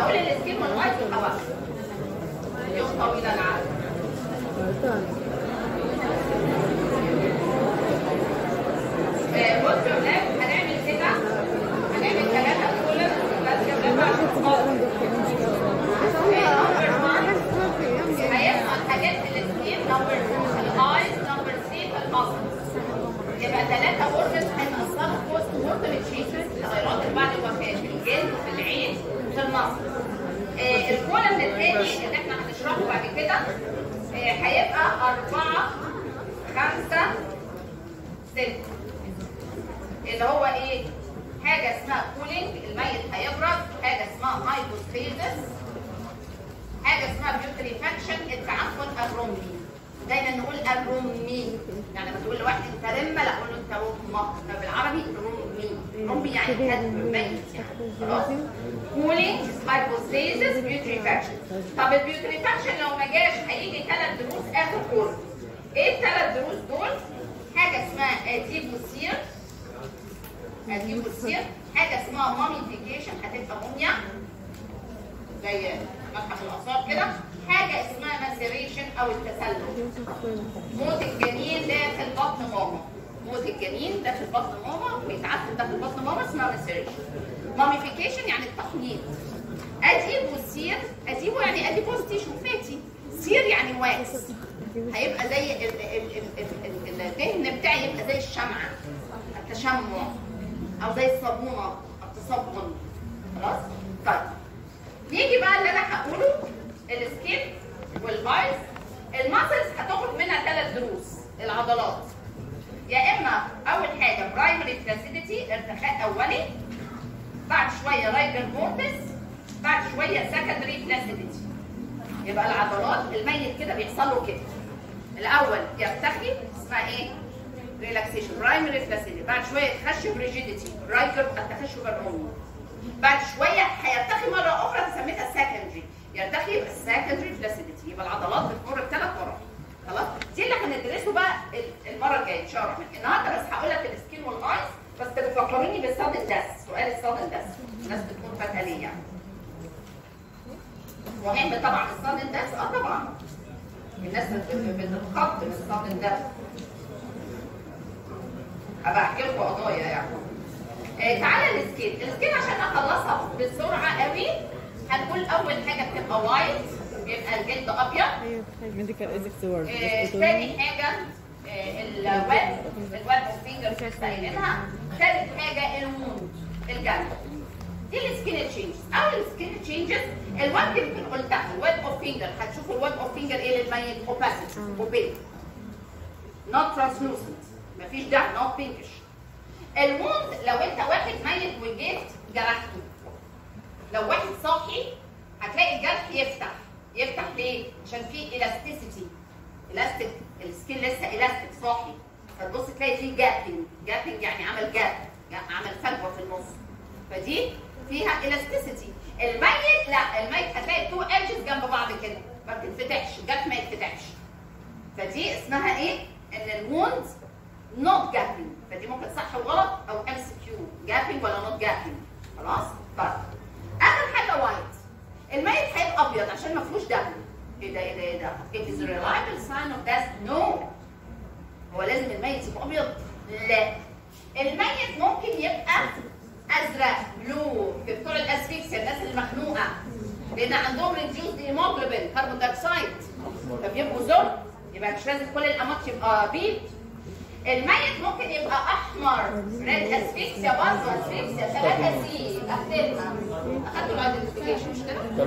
هقول السكين والوايت وخلاص يوم طويل انا عارفه آه، بصوا يا ولاد هنعمل كده هنعمل ثلاثة كولر بس يا ولاد بقى هيبقى الحاجات السكين نمبر 2 الايز نمبر 3 المصل يبقى ثلاثة اورجنز هيتأثروا بوست مورتم تشينجز تغيرات اللي بعد الوفاة في الجلد في العين في المصل آه، الكولر الثاني اللي احنا هنشرحه بعد كده آه، هيبقى أربعة خمسة ستة اللي هو ايه؟ حاجة اسمها كولينج الميت هيبرد، حاجة اسمها هايبوستيزس، حاجة اسمها بيوتريفاكشن التعفن الرمي. دايما نقول الرمي، يعني لما تقول لواحد انت رمة لا اقول له انت رمة، فبالعربي رمي، رمي يعني كتب ميت يعني خلاص؟ كولينج هايبوستيزس بيوتريفاكشن. طب البيوتريفاكشن لو ما جاش هيجي ثلاث دروس اخر كورس. ايه الثلاث دروس دول؟ حاجة اسمها اديبوسير هتجيبوا السير حاجه اسمها ماميفيكيشن هتبقى موميا زي متحف الاثار كده حاجه اسمها ماسيريشن او التسلل موت الجنين داخل بطن ماما موت الجنين داخل بطن ماما ويتعفن داخل بطن ماما اسمها ماسيريشن ماميفيكيشن يعني التحنيط اديبو سير اديبو يعني اديبوز تيشو فاتي سير يعني واكس هيبقى زي ال- ال- ال- ال- ال- الدهن بتاعي يبقى زي الشمعه التشمع او زي الصابونه التصبن خلاص طيب نيجي بقى اللي انا هقوله السكين والايز الماسلز هتاخد منها ثلاث دروس العضلات يا اما اول حاجه برايمري فلاسيديتي ارتخاء اولي بعد شويه رايجر مورتس بعد شويه سكندري فلاسيديتي يبقى العضلات الميت كده بيحصل له كده الاول يرتخي اسمها ايه ريلاكسيشن برايمري فلاسيديتي بعد شويه يتخشب ريجيديتي رايجر التخشب الرمي بعد شويه هيرتخي مره اخرى نسميها سكندري يرتخي يبقى السكندري فلاسيديتي يبقى العضلات بتمر بثلاث مراحل خلاص دي اللي هندرسه بقى ال- المره الجايه ان شاء الله النهارده بس هقول لك السكين والايس بس تفكروني بالصدن داس سؤال الصدن داس الناس بتكون فاتحه ليه يعني مهم طبعا الصدن داس اه طبعا الناس بت- بتتخض من الصدن داس ابقى احكي لكم قضايا يعني آه تعالى السكين السكين عشان اخلصها بسرعه قوي هنقول اول حاجه بتبقى وايت بيبقى الجلد ابيض ميديكال ايزكس وورد آه، تاني حاجة آه، الويب الويب اوف فينجرز لسه قايلينها تالت حاجة الوند الجلد دي السكين تشينجز اول السكين تشينجز الويب يمكن قلتها الويب اوف فينجر هتشوفوا الويب اوف فينجر ايه للميت اوباسيتي اوبيك نوت ترانسلوسنت مفيش ده نوت بينكش الوند لو انت واحد ميت وجيت جرحته لو واحد صاحي هتلاقي الجرح يفتح يفتح ليه؟ عشان في الاستيسيتي الاستيك السكين لسه الاستيك صاحي فتبص تلاقي فيه جابنج جابنج يعني عمل جاب يعني عمل فجوه في النص فدي فيها الاستيسيتي الميت لا الميت هتلاقي تو ايدجز جنب بعض كده ما بتنفتحش الجرح ما يتفتحش فدي اسمها ايه؟ ان الوند نوت جابنج فدي ممكن صح وغلط او ام سي كيو جابنج ولا نوت جابنج خلاص؟ طيب اخر حاجه وايت الميت هيبقى ابيض عشان ما فيهوش دم ايه ده ايه ده ايه ده it is a reliable sign of death no هو لازم الميت يبقى ابيض لا الميت ممكن يبقى ازرق بلو في بتوع الاسفيكسيا الناس اللي مخنوقه لان عندهم ريديوز هيموجلوبين كربون دايوكسيد فبيبقوا زرق يبقى مش لازم كل الاماكن يبقى بيض الميت ممكن يبقى احمر ريد اسفيكسيا برضه اسفيكسيا ثلاثة سي اخدتها اخدتوا الايدنتيفيكيشن مش كده؟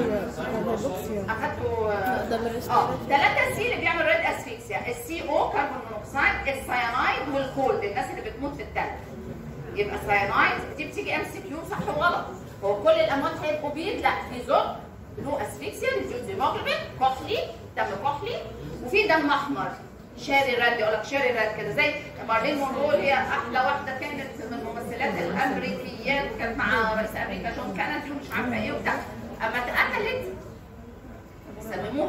اخدتوا اه ثلاثة سي اللي بيعمل ريد اسفيكسيا السي او كربون مونوكسيد السيانايد والكولد الناس اللي بتموت في التلج يبقى سيانايد دي بتيجي ام سي كيو صح وغلط هو كل الاموات هيبقوا بيض لا في زرق له اسفيكسيا ريديوز هيموجلوبين كحلي دم كحلي وفي دم احمر شاري راد يقول لك شاري راد كده زي مارلين مونرو اللي هي احلى واحده كانت من الممثلات الامريكيات وكانت مع رئيس امريكا جون كينيدي ومش عارفه ايه وبتاع اما اتقتلت سمموها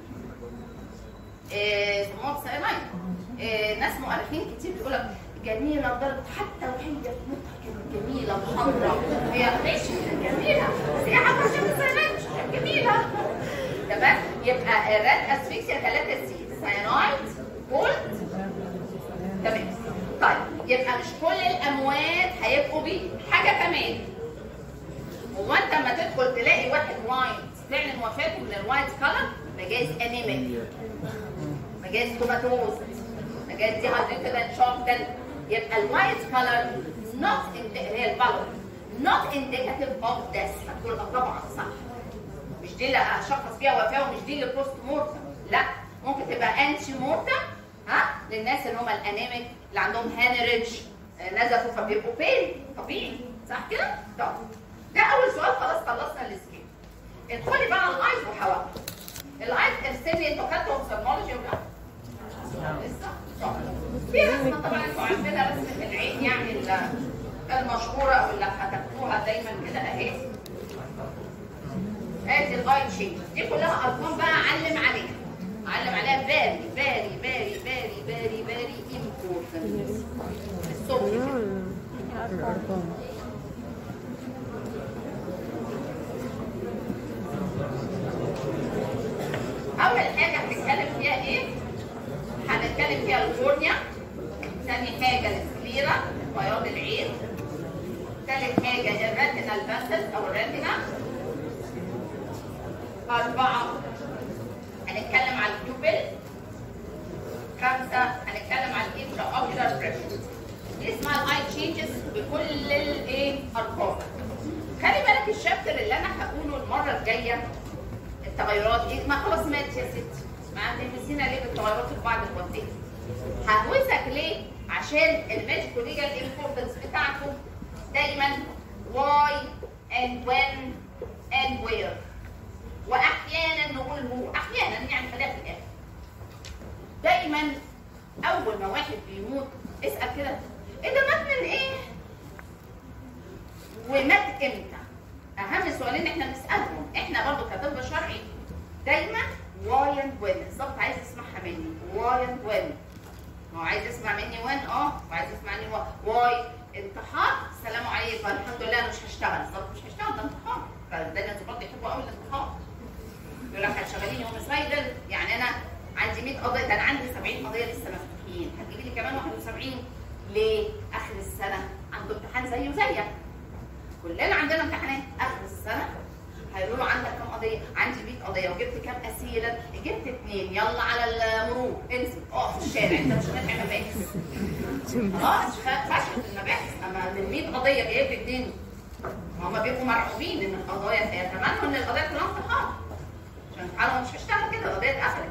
إيه سموها بسيانايد إيه ناس مؤرخين كتير بيقول لك جميله لدرجه حتى وهي بتموت كانت جميله وحمراء هي ماشي جميله بس هي حتى عشان يبقى الرات اسفيكسيا ثلاثة سي ساينايد كولد تمام طيب يبقى مش كل الاموات هيبقوا بيه حاجه كمان هو انت لما تدخل تلاقي واحد وايت تعلن وفاته من الوايت كلر مجاز انيميك مجاز كوماتوز مجاز دي هايدريتد شوك ده يبقى الوايت كلر not هي البلر not indicative of death هتقول اه طبعا صح مش دي اللي اشخص فيها وفاه ومش دي اللي بوست مورتم لا ممكن تبقى انتي مورتم ها للناس اللي هم الانيميك اللي عندهم هانريدج نزفوا فبيبقوا بين طبيعي صح كده؟ طب ده اول سؤال خلاص خلصنا السكين ادخلي بقى على الايز وحواها الايز ارسلي انتوا خدتوا اوبثالمولوجي ولا لا؟ لسه؟ طب في رسمه طبعا انتوا عارفينها رسمه العين يعني ال- المشهوره او اللي هتاخدوها دايما كده اهي ادي الاي تشينج دي كلها ارقام بقى علم عليها علم عليها فيري فيري فيري فيري فيري فيري امبورتنت الصبح كده الأرقام اول حاجه هنتكلم فيها ايه هنتكلم فيها الكورنيا ثاني حاجه السكليرا بياض العين ثالث حاجه الريتينال فاسل او الريتينا أربعة هنتكلم على البيوبل خمسة هنتكلم على الانترا اوكيولار بريشر دي اسمها الاي تشينجز بكل الايه ارقام خلي بالك الشابتر اللي انا هقوله المره الجايه التغيرات ايه ما خلاص مات يا ستي ما هتلبسينا ليه بالتغيرات في بعض المودات ههوسك ليه عشان الميديكو ليجال امبورتنس بتاعته دايما why and when and where واحيانا نقول هو احيانا يعني خليها في الاخر دايما اول ما واحد بيموت اسال كده ايه ده مات من ايه ومات امتى اهم سؤالين احنا بنسالهم احنا برضو كطب شرعي دايما واي اند وين بالظبط عايز تسمعها مني واي اند وين هو عايز يسمع مني وين اه وعايز يسمع مني واي انتحار السلام عليكم الحمد لله انا مش هشتغل بالظبط مش هشتغل ده انتحار فالدنيا الظباط يحبوا قوي الانتحار يقول لك هتشغليني يوم سبايدر يعني انا عندي 100 قضيه ده انا عندي 70 قضيه لسه مفتوحين هتجيبي لي كمان 71 ليه؟ اخر السنه عنده امتحان زيه زيك كلنا عندنا امتحانات اخر السنه هيقولوا له عندك كام قضيه؟ عندي 100 قضيه وجبت كام اسيرا؟ جبت اثنين يلا على المرور انزل اقف في الشارع انت مش نافع مباحث خلاص فشلت المباحث اما من 100 قضيه جايب اثنين هما بيبقوا مرعوبين ان القضايا يتمنوا ان القضايا كلها انتحار عشان انا مش هشتغل كده القضيه اتقفلت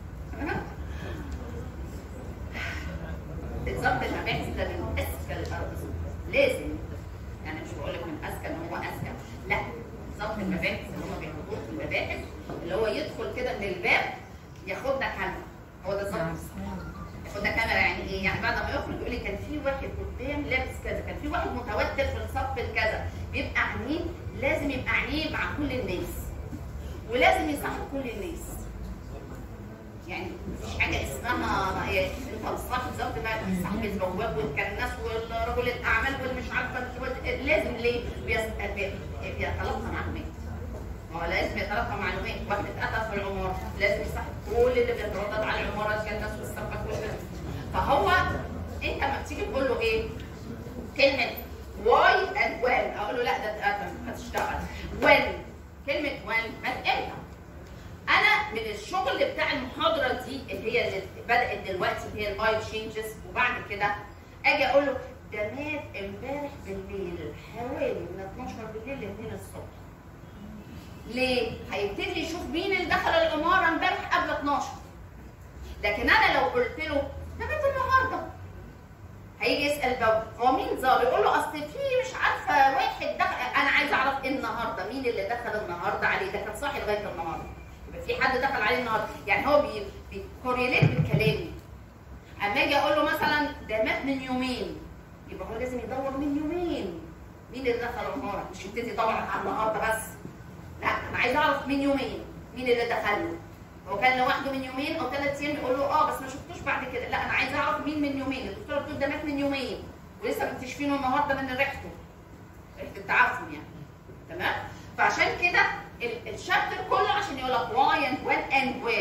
بالظبط المباحث ده من اذكى الارض لازم يعني مش بقول لك من اذكى ان هو اذكى لا بالظبط المباحث اللي هم بياخدوه في المباحث اللي هو يدخل كده من الباب ياخدنا كاميرا هو ده بالظبط ياخدنا كاميرا يعني ايه؟ يعني بعد ما يخرج يقول لي كان في واحد قدام لابس كذا، كان في واحد متوتر في الصف الكذا، بيبقى عينيه لازم يبقى عينيه مع كل الناس. ولازم يصاحب كل الناس. يعني مفيش حاجه اسمها يعني انت الصاحب بالظبط بقى صاحب البواب والكناس ورجل الاعمال والمش عارفه وال- لازم ليه؟ بيس- بي- بيتلقى معلومات. ما هو لازم يتلقى معلومات، واحد اتقتل في العماره لازم يصاحب كل اللي بيتردد على العماره الكناس والسقف والكلام. فهو انت لما بتيجي تقول له ايه؟ كلمه واي اند وين اقول له لا ده اتقتل هتشتغل. وين كلمه وين مات امتى؟ انا من الشغل بتاع المحاضره دي اللي هي اللي بدات دلوقتي اللي هي الاي تشينجز وبعد كده اجي اقول له ده مات امبارح بالليل حوالي من 12 بالليل ل 2 الصبح. ليه؟ هيبتدي يشوف مين اللي دخل العماره امبارح قبل 12. لكن انا لو قلت له ده مات النهارده هيجي يسال ده هو مين زار يقول له اصل في مش عارفه واحد دخل انا عايز اعرف إيه النهارده مين اللي دخل النهارده عليه ده كان صاحي لغايه النهارده يبقى في حد دخل عليه النهارده يعني هو بي بيكوريليت بكلامي اما اجي اقول له مثلا ده مات من يومين يبقى هو لازم يدور من يومين مين اللي دخل النهارده مش يبتدي يدور على النهارده بس لا انا عايز اعرف من يومين مين اللي دخل له هو كان لوحده من يومين او ثلاث ايام يقول له اه بس ما شفتوش بعد كده لا انا عايز اعرف مين من يومين الدكتوره بتقول ده مات من يومين ولسه مكتشفينه النهارده من ريحته ريحه التعفن يعني تمام فعشان كده ال- الشابتر كله عشان يقول لك why and when and where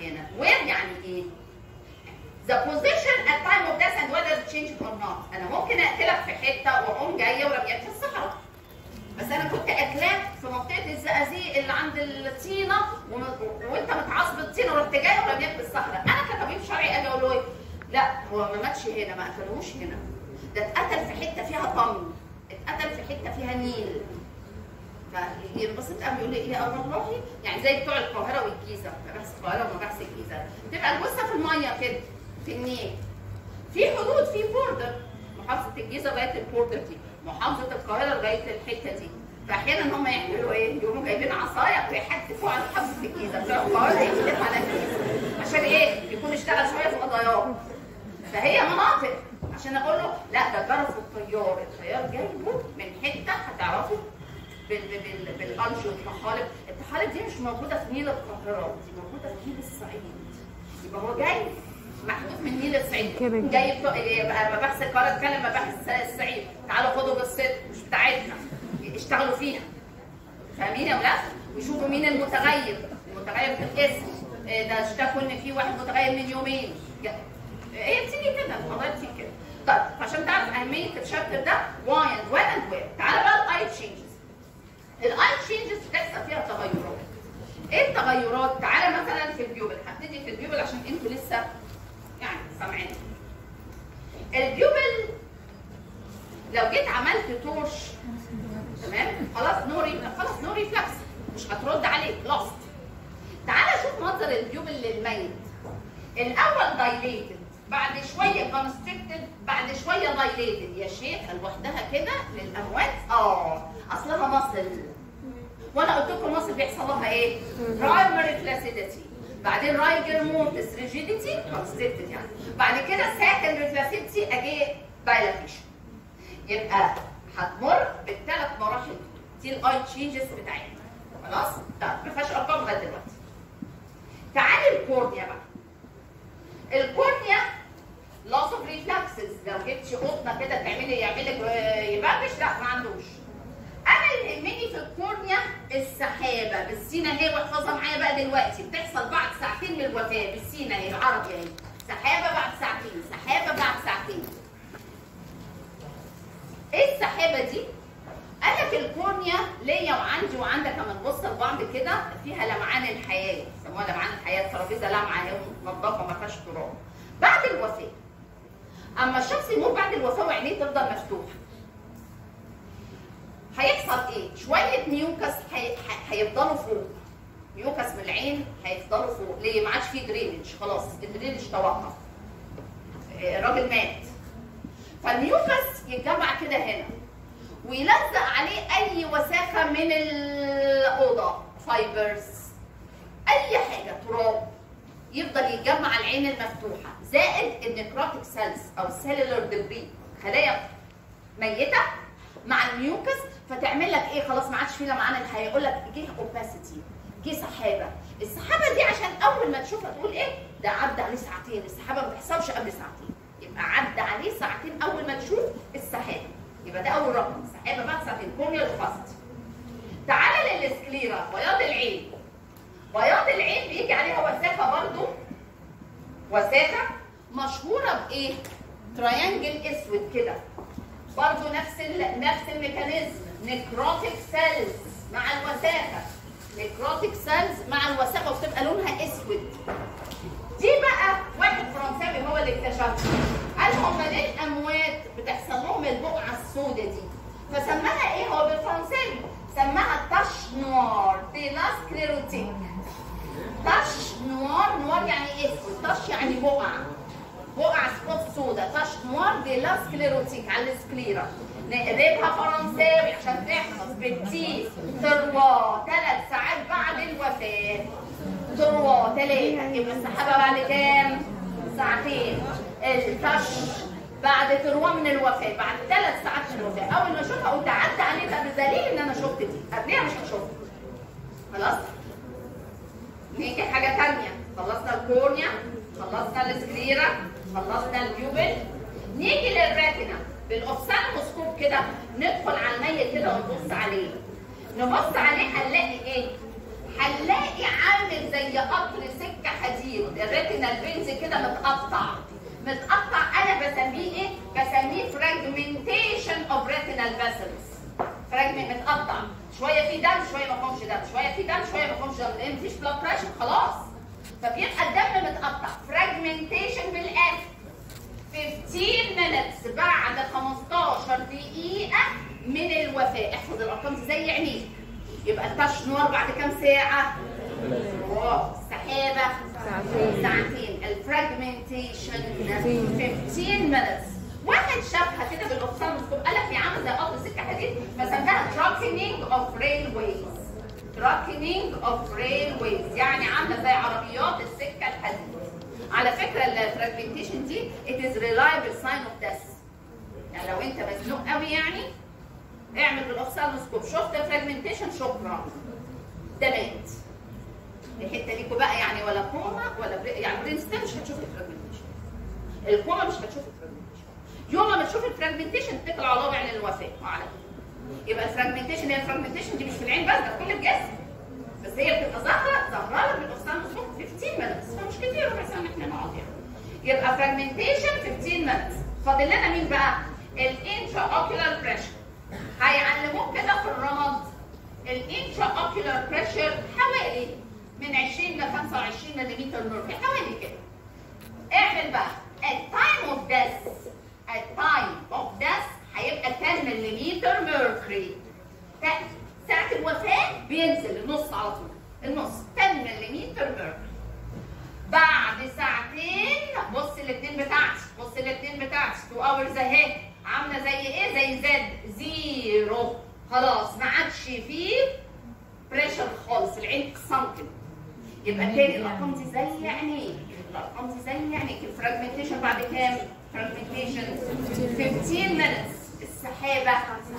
احيانا وير يعني ايه the position at time of death and whether it changed or not انا ممكن اقتلك في حته واقوم جايه ورميك في الصحراء بس انا كنت اكلاك في منطقه الزقازيق اللي عند الطينه وم- وانت متعصب الطينه ورحت جاي ورميك في الصحراء انا كطبيب شرعي اجي اقول له إيه؟ لا هو ما ماتش هنا ما قتلوش هنا ده اتقتل في حته فيها طمي اتقتل في حته فيها نيل فينبسط قوي يقول لي ايه اه والله يعني زي بتوع القاهره والجيزه مباحث القاهره ومباحث الجيزه تبقى الجثه في الميه كده في النيل في حدود في بوردر محافظه الجيزه لغايه البوردر دي محافظه القاهره لغايه الحته دي فاحيانا هم يعملوا ايه؟ يقوموا جايبين عصايه ويحدفوا على محافظه الجيزه بتوع القاهره يحدفوا على الجيزه عشان ايه؟ يكون اشتغل شويه في قضاياه فهي مناطق عشان اقول له لا ده جرس الطيار الطيار جايبه من حته هتعرفوا بال بال بالانش والطحالب الطحالب دي مش موجوده في نيل القاهره دي موجوده في نيل الصعيد يبقى هو جاي محدود من نيل الصعيد كده. جاي بتوع يبقى مباحث القاهره اتكلم مباحث الصعيد تعالوا خدوا قصتنا مش بتاعتنا اشتغلوا فيها فاهمين يا ولاد؟ ويشوفوا مين المتغير المتغير في الاسم إيه ده اشتكوا ان في واحد متغير من يومين جا- هي بتيجي كده الموضوع بتيجي كده طيب عشان تعرف اهميه الشابتر ده واي اند وين اند وير تعالى بقى الاي تشينجز الاي تشينجز بتحصل فيها تغيرات ايه التغيرات؟ تعالى مثلا في البيوبل هبتدي في البيوبل عشان انتوا لسه يعني سامعين البيوبل لو جيت عملت تورش تمام خلاص نوري خلاص نوري فلكس مش هترد عليك لاست تعالى شوف منظر البيوبل للميت الاول دايليتد بعد شويه كونستريكتد بعد شويه دايليتد يا شيخ لوحدها كده للاموات اه اصلها مصل وانا قلت لكم مصل بيحصل لها ايه؟ برايمري فلاسيديتي بعدين رايجر موتس ريجيديتي كونستريكتد يعني بعد كده سكندري فلاسيديتي اجي دايلاتيشن يبقى هتمر بالثلاث مراحل دي الاي تشينجز بتاعتنا خلاص؟ طب ما فيهاش ارقام لغايه دلوقتي تعالي الكورنيا بقى الكورنيا loss of reflexes لو جبتي قطنه كده تعملي يعملك آه، يبربش لا ما عندوش انا اللي يهمني في الكورنيا السحابه بالسينه اهي واحفظها معايا بقى دلوقتي بتحصل بعد ساعتين من الوفاه بالسينه اهي العربي اهي سحابه بعد ساعتين سحابه بعد ساعتين ايه السحابه دي؟ قال لك الكورنيا ليا وعندي وعندك لما نبص لبعض كده فيها لمعان الحياه يسموها لمعان الحياه الترابيزه لمعه اهي نظافه ما فيهاش تراب بعد الوفاه اما الشخص يموت بعد الوفاه وعينيه تفضل مفتوحه هيحصل ايه؟ شويه ميوكس هي- ه- هيفضلوا فوق ميوكس من العين هيفضلوا فوق ليه؟ ما عادش فيه درينج خلاص الدرينج توقف آه، الراجل مات فالميوكس يتجمع كده هنا ويلزق عليه اي وساخه من الاوضه فايبرز اي حاجه تراب يفضل يتجمع على العين المفتوحه زائد النكروتيك سيلز او السيلولر دبري خلايا ميته مع الميوكس فتعمل لك ايه خلاص ما عادش فيه لمعان الحياه يقول لك جه اوباسيتي جه سحابه السحابه دي عشان اول ما تشوفها تقول ايه ده عدى عليه ساعتين السحابه ما بتحصلش قبل ساعتين يبقى عدى عليه ساعتين اول ما تشوف السحابه يبقى ده اول رقم سحابه بعد ساعتين كورنيال فاست تعالى للسكليرا بياض العين بياض العين بيجي عليها وساخه برضو وساخه مشهوره بايه؟ تريانجل اسود كده برضو نفس ال... نفس الميكانيزم نكروتيك سيلز مع الوساخه نكروتيك سيلز مع الوساخه وبتبقى لونها اسود دي بقى واحد فرنساوي هو اللي اكتشفها قال هم ليه الاموات بتحصل لهم البقعه السوداء دي فسماها ايه هو بالفرنساوي سماها تاش نوار دي لا سكليروتيك تاش نوار نوار يعني اسود تاش يعني بقعه بقع سبوت سودا تاش نوار دي لا سكليروتيك على السكليرا نقلبها فرنساوي عشان تحفظ بالتي تروا ثلاث ساعات بعد الوفاه تروا ثلاثة يبقى السحابة بعد كام؟ ساعتين التش بعد تروا من الوفاة بعد ثلاث ساعات من الوفاة أول ما أشوفها قلت عدى عليه ده بدليل إن أنا شفت دي قبلها مش هشوفها خلاص؟ نيجي حاجة تانية خلصنا الكورنيا خلصنا السكليرا خلصنا البيوبل نيجي للراتنا بالاوفسالموسكوب كده ندخل على الميت كده ونبص عليه نبص عليه هنلاقي ايه؟ هنلاقي عامل زي قطر سكه حديد الريتينال فينز كده متقطع متقطع انا بسميه ايه؟ بسميه فراجمنتيشن اوف ريتينال فيسلز فراجمنت متقطع شويه في دم شويه ما فيهمش دم شويه في دم شويه ما فيهمش دم لان مفيش بلاد بريشر خلاص فبيبقى الدم متقطع فراجمنتيشن بالاف 15 minutes بعد 15 دقيقة من الوفاة احفظ الأرقام دي زي عينيك يبقى التش نار بعد كام ساعة؟ واو السحابة ساعتين. ساعتين الفراجمنتيشن 15 minutes واحد شافها كده بالاوبسالموسكوب قال لك يا عم زي قطر سكه حديد فسماها تراكنينج اوف ريل ويز تراكنينج اوف ريل ويز يعني عامله زي عربيات السكه الحديد على فكره الفراجمنتيشن دي it is reliable sign of death يعني لو انت مزنوق قوي يعني اعمل بالاوبسالموسكوب شفت الفراجمنتيشن شكرا ده مات الحته دي بقى يعني ولا كوما ولا بري... يعني برين ستيم مش هتشوف الفراجمنتيشن الكوما مش هتشوف الفراجمنتيشن يوم ما تشوف الفراجمنتيشن تطلع على رابع للوفاه وعلى كده. يبقى الفراجمنتيشن هي الفراجمنتيشن دي مش في العين بس ده في كل الجسم بس هي بتبقى ظاهره ظاهره لك بالاوبسالموسكوب 15 مينتس فمش كتير ربع ساعه ان احنا نقعد يعني يبقى فراجمنتيشن 15 مينتس فاضل لنا مين بقى؟ الانترا اوكيولار بريشر هيعلموك كده في الرمد الانترا اوكيولار بريشر حوالي من 20 ل 25 ملم مركب حوالي كده اعمل بقى at time of death at time of death هيبقى 10 ملم mercury ت- ساعة الوفاة بينزل النص على طول النص 10 ملم mercury بعد ساعتين بص الاثنين بتاعتي بص الاثنين بتاعتي 2 hours اهي عامله زي ايه زي زد زيرو خلاص ما عادش فيه بريشر خالص العين سانكن يبقى تاني الارقام دي زي عينيك الارقام دي زي عينيك الفراجمنتيشن بعد كام؟ فراجمنتيشن 15 minutes السحابه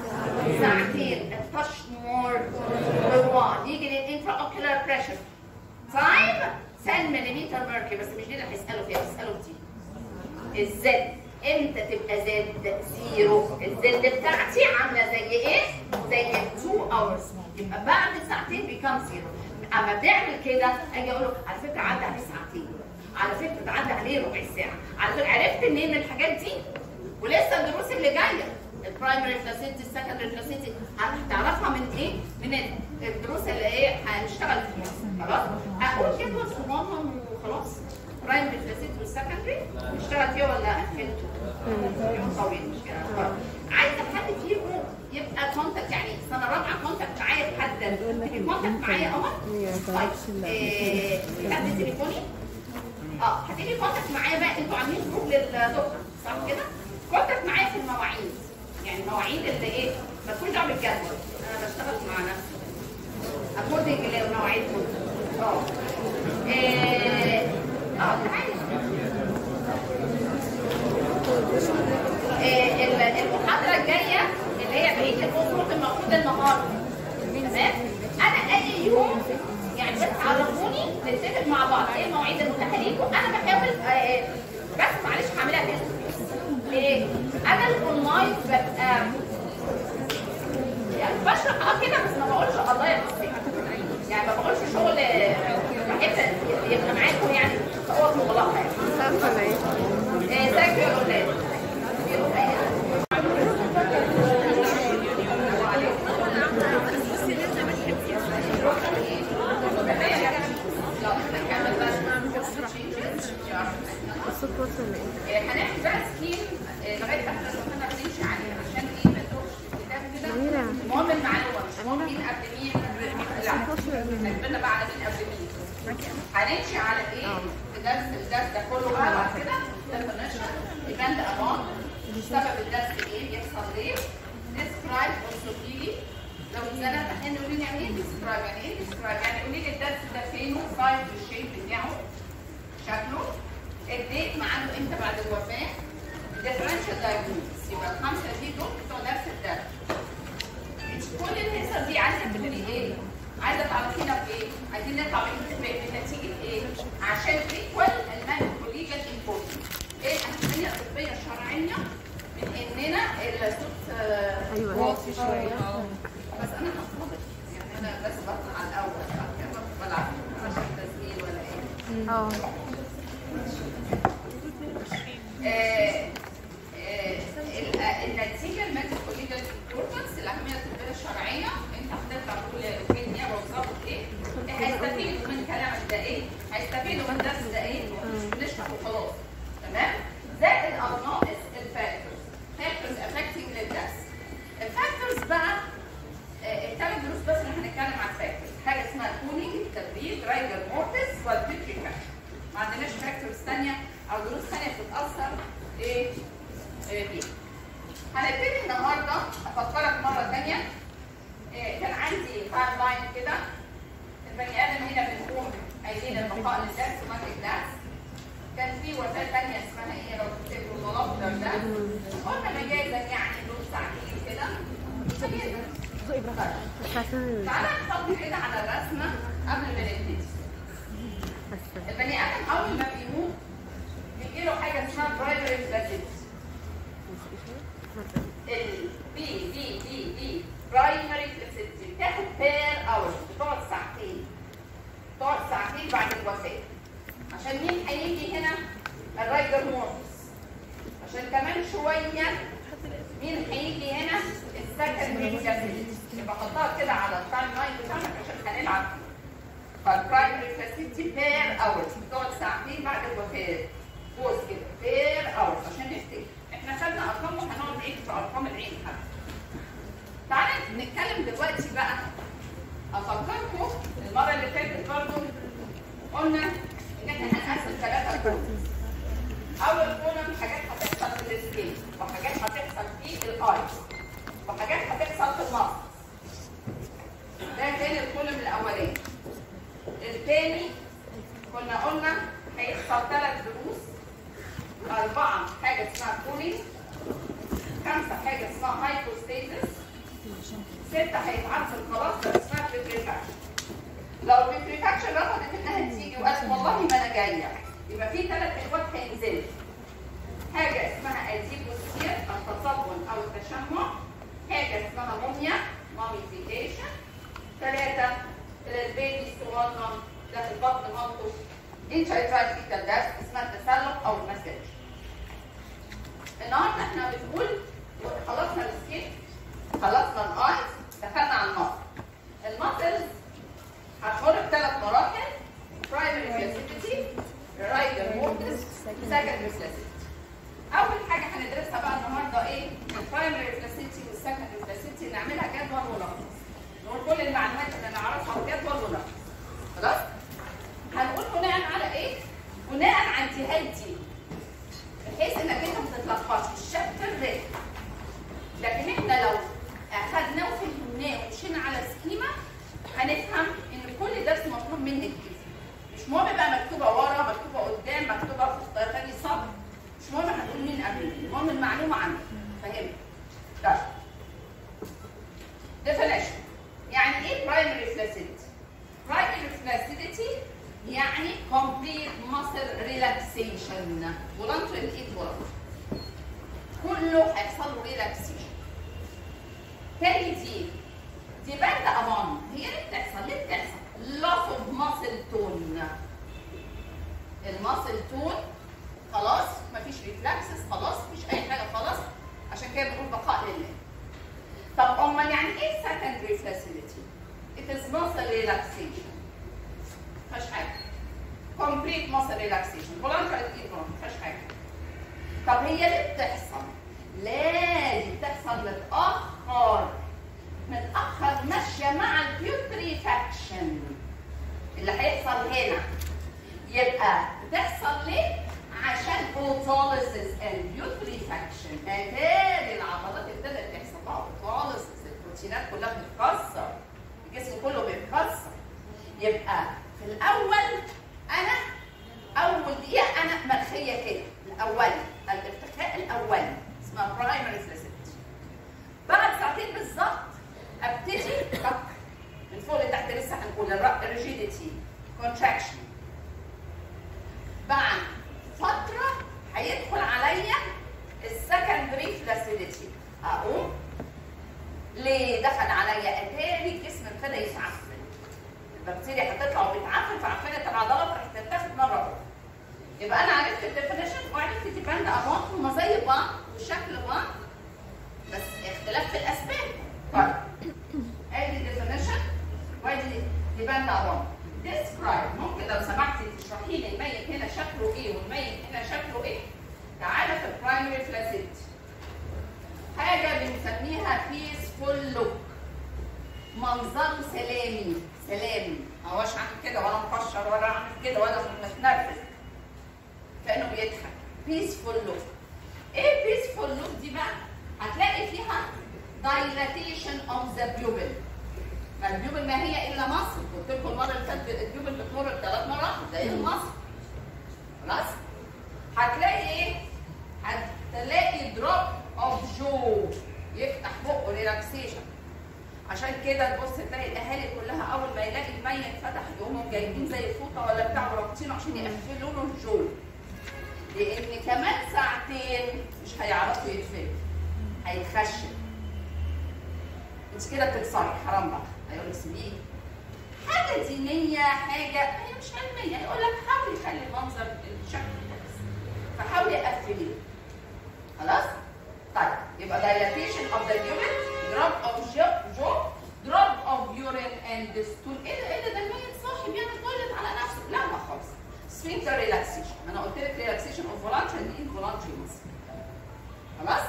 ساعتين التش مور بالوان يجي للانترا اوكيولار بريشر تايم 10 ملم ميركوري بس مش دي اللي هيسالوا فيها هيسالوا في دي الزد امتى تبقى زد زيرو الزد بتاعتي عامله زي ايه؟ زي 2 hours يبقى بعد ساعتين بيكام زيرو اما بيعمل كده اجي اقول له على فكره عدى عليه ساعتين على فكره عدى عليه ربع ساعه على فكره عرفت منين الحاجات دي ولسه الدروس اللي جايه البرايمري بلاسيتي السكندري بلاسيتي هتعرفها من ايه؟ من الدروس اللي ايه هنشتغل فيها خلاص؟ اقول جدول صغنن وخلاص برايمري بلاسيتي والسكندري نشتغل فيها ولا هنفلتوا؟ طويل مش كده خلاص. عايزه حد فيكم يبقى كونتاكت يعني سنه رابعه كونتاكت معايا تحدد كونتاكت معايا قمر طيب إيه، حد تليفوني اه هتيجي كونتاكت معايا بقى انتوا عاملين جروب للدكتور صح كده؟ كونتاكت معايا في المواعيد يعني المواعيد اللي ايه؟ ما تكونش دعوه بالجدول انا بشتغل مع نفسي اكوردنج لمواعيدكم اه إيه، اه تعالي إيه، ال- المحاضره الجايه اللي هي بقيه المفروض المفروض النهارده تمام انا اي يوم يعني بس عرفوني نتفق مع بعض ايه المواعيد المتاحه ليكم انا بحاول آه، بس معلش هعملها فيس ليه؟ انا الاونلاين ببقى يعني بشرح اه كده بس ما بقولش الله يا بصي يعني ما بقولش شغل بحب يبقى معاكم يعني اوض مغلقه يعني عارفه ايه إيه، ازيك يا اولاد؟ الصوت وصل ايه هناخد بقى سكيم آه، لغايه احنا كنا بنمشي عليها عشان ايه ما تروحش الكتاب كده منيرة. المهم المعلومه مش مهم مين قبل مين لا نتبنى بقى على مين قبل مين هنمشي على ايه الدرس الدرس ده كله بقى بعد كده definition event amount سبب الدرس ايه بيحصل ليه describe also لي لو اتزنقت احنا قولي لي يعني ايه describe يعني ايه describe يعني قولي لي الدرس ده فين وسايز والشيب بتاعه شكله الديت ميعاده امتى بعد الوفاه differential diagnosis يبقى الخمسه دي دول بتوع درس الدرس كل الحصص دي عايزه تقولي ايه؟ عايزه تعرفينا بايه؟ عايزين نطلع بنتيجه بنتيجه ايه؟ عشان ايكوال الميديكال ليجال امبورتنت. ايه الاهميه الطبيه الشرعيه من اننا الصوت آه، ايوه واطي شويه بس انا هفضل يعني انا بس بطلع على الاول بعد كده بطلع اه آه، آه، ال- آه، النتيجه الميديكال ليجال امبورتنس الاهميه الطبيه الشرعيه انت هتطلع تقول فين يا وظبط ايه هيستفيدوا من كلامك ده ايه هيستفيدوا من درس ده ايه مش بنشرح وخلاص تمام زائد او ناقص الفاكتورز فاكتورز افكتنج للدرس الفاكتورز بقى آه، الثلاث دروس بس اللي هنتكلم عن فاكتورز حاجه اسمها كولينج التبريد رايجر مورتس والبيتريفاكتور ما عندناش فاكتورز ثانيه او دروس ثانيه بتتاثر ايه آه، بيها هنبتدي النهارده افكرك مره ثانيه كان عندي تايم لاين كده البني ادم هنا بنقوم قايلين البقاء للدرس ومات الدرس كان في وسائل ثانيه اسمها ايه لو تفتكروا الملافدر ده قلنا مجازا يعني دول ساعتين كده مجازا بس عشان تعالى نحط كده على الرسمه قبل ما نبتدي بس البني ادم اول ما بيموت بيجي له حاجه اسمها برايمري بلازيت ال بي دي دي دي برايمري بلازيت بتاخد بير اور بتقعد ساعتين بتقعد ساعتين بعد الوفاه عشان مين هيجي هنا الرايجر مورتس عشان كمان شويه مين هيجي هنا السكندري بلازيت يبقى حطها كده على التايم لاين بتاعك عشان هنلعب فالبرايمري فاسيتي بير اورز بتقعد ساعتين بعد الوفاه بوز كده بير اورز عشان نفتكر احنا خدنا ارقام وهنقعد نعيد في ارقام العين حتى تعالى نتكلم دلوقتي بقى افكركم المره اللي فاتت برضه قلنا ان احنا هنقسم ثلاثه كولومز اول كولوم حاجات هتحصل في السكين وحاجات هتحصل في الايز وحاجات هتحصل في المصر ده كان الكولوم الاولاني الثاني كنا قلنا هيحصل ثلاث دروس أربعة حاجة اسمها كولينج خمسة حاجة اسمها هايبوستيزس ستة هيتعرفوا خلاص بس اسمها بيتريفاكشن لو البيتريفاكشن رفضت انها تيجي وقالت والله ما انا جاية يبقى في ثلاث اخوات هينزلوا حاجة اسمها الزيبوسير التصبن او التشمع حاجة اسمها موميا ماميفيكيشن ثلاثة البيبي الصغنن ده في بطن مامته دي شايفاها في درس اسمها التسلق او المساج النهارده احنا بنقول خلصنا السكين خلصنا الايز دخلنا على المصل المصلز هتمر بثلاث مراحل برايمري فلاسيتي رايدر مورتس سكندري فلاسيتي اول حاجه هندرسها بقى النهارده ايه البرايمري فلاسيتي والسكندري فلاسيتي نعملها جدول ونلخص نقول كل المعلومات اللي نعرفها بجدول ونلخص خلاص هنقول بناء على ايه بناء على انتهايتي بحيث انك انت ما تتلخبطش الشابتر ده لكن احنا لو اخذناه وفهمناه ومشينا على سكيما هنفهم ان كل درس مطلوب منك كده مش مهم بقى مكتوبه ورا مكتوبه قدام مكتوبه في تاني صف مش مهم هنقول مين قبل المهم المعلومه عندك فهمت طيب definition يعني ايه primary flaccidity primary flaccidity يعني complete muscle relaxation voluntary الايد voluntary كله هيحصل له relaxation تاني دي دي باند امان هي ليه بتحصل ليه بتحصل loss of muscle tone الماسل تون خلاص مفيش ريفلكسز خلاص مفيش اي حاجه خلاص عشان كده بنقول بقاء لله طب امال يعني ايه secondary facility؟ It is muscle relaxation مفيهاش حاجه complete muscle relaxation voluntary eat مفيهاش حاجه طب هي ليه بتحصل؟ لازم تحصل متأخر متأخر ماشية مع البيوتريفاكشن اللي هيحصل هنا يبقى بتحصل ليه؟ عشان اوتوليسيس اند بيوتريفاكشن اتاري العضلات ابتدت تحصل لها اوتوليسيس البروتينات كلها بتتكسر الجسم كله بيتكسر يبقى في الاول انا اول دقيقه انا مرخيه كده الاولي الارتخاء الاولي اسمها برايمري فلاسيتي بعد ساعتين بالظبط ابتدي طق من فوق لتحت لسه هنقول الريجيديتي كونتراكشن بعد فتره هيدخل عليا السكندري فلاسيليتي اقوم ليه دخل عليا اتاري الجسم ابتدى يتعفن البكتيريا هتطلع وبتعفن فعفنت العضله فراح تتاخد مره يبقى انا عرفت الديفينيشن وعرفت ديبند ابون هما زي بعض وشكل بعض بس اختلاف في الاسباب طيب ادي ديفينيشن وادي ديبند ابون describe ممكن لو سمحتي تشرحي لي الميت هنا شكله ايه والميت هنا شكله ايه تعالى في البرايمري فلاسيتي حاجه بنسميها بيسفول لوك منظره سلامي سلامي ما هوش عامل كده ولا مكشر ولا عامل كده ولا متنرفز كانه بيضحك بيسفول لوك ايه بيسفول لوك دي بقى هتلاقي فيها dilatation of the pupil ما البيوبل ما هي الا مصر قلت لكم المره اللي فاتت البيوبل بتمر بثلاث مرات زي مصر خلاص هتلاقي ايه هتلاقي دروب اوف جو يفتح بقه ريلاكسيشن عشان كده تبص تلاقي الاهالي كلها اول ما يلاقي الميت فتح يقوموا جايبين زي فوطه ولا بتاع ورابطينه عشان يقفلوا له الجو لان كمان ساعتين مش هيعرفوا يقفلوا هيتخشب انت كده بتكسري حرام بقى هيقول لك سيبيه حاجه دينيه حاجه هي مش علميه يقول لك حاولي خلي المنظر الشكل كويس فحاولي قفليه خلاص طيب يبقى dilatation of the urine drop of jo- jaw drop of urine and stool ايه ده ايه ده ده الميت صاحي بيعمل تويلت على نفسه لا ما خالص sphincter relaxation ما انا قلت لك relaxation of voluntary and involuntary muscle خلاص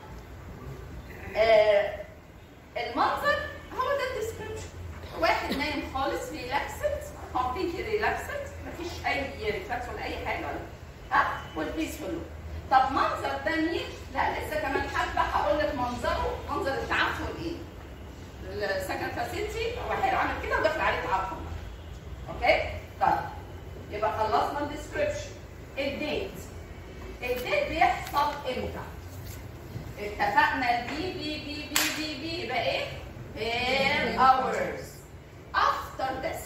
آه المنظر هو ده الديسكربشن واحد نايم خالص ريلاكسد كومبليتلي ريلاكسد مفيش اي ريفلكس ولا اي حاجه ولا ها والبيسفول لوك طب منظر تاني لا لسه كمان حبه هقول لك منظره منظر التعفن ايه السكن فاسيلتي واحد عامل كده وداخل عليه تعفن اوكي طيب يبقى خلصنا الديسكربشن الديت الديت بيحصل امتى اتفقنا البي بي بي بي بي بي يبقى ايه؟ in hours after this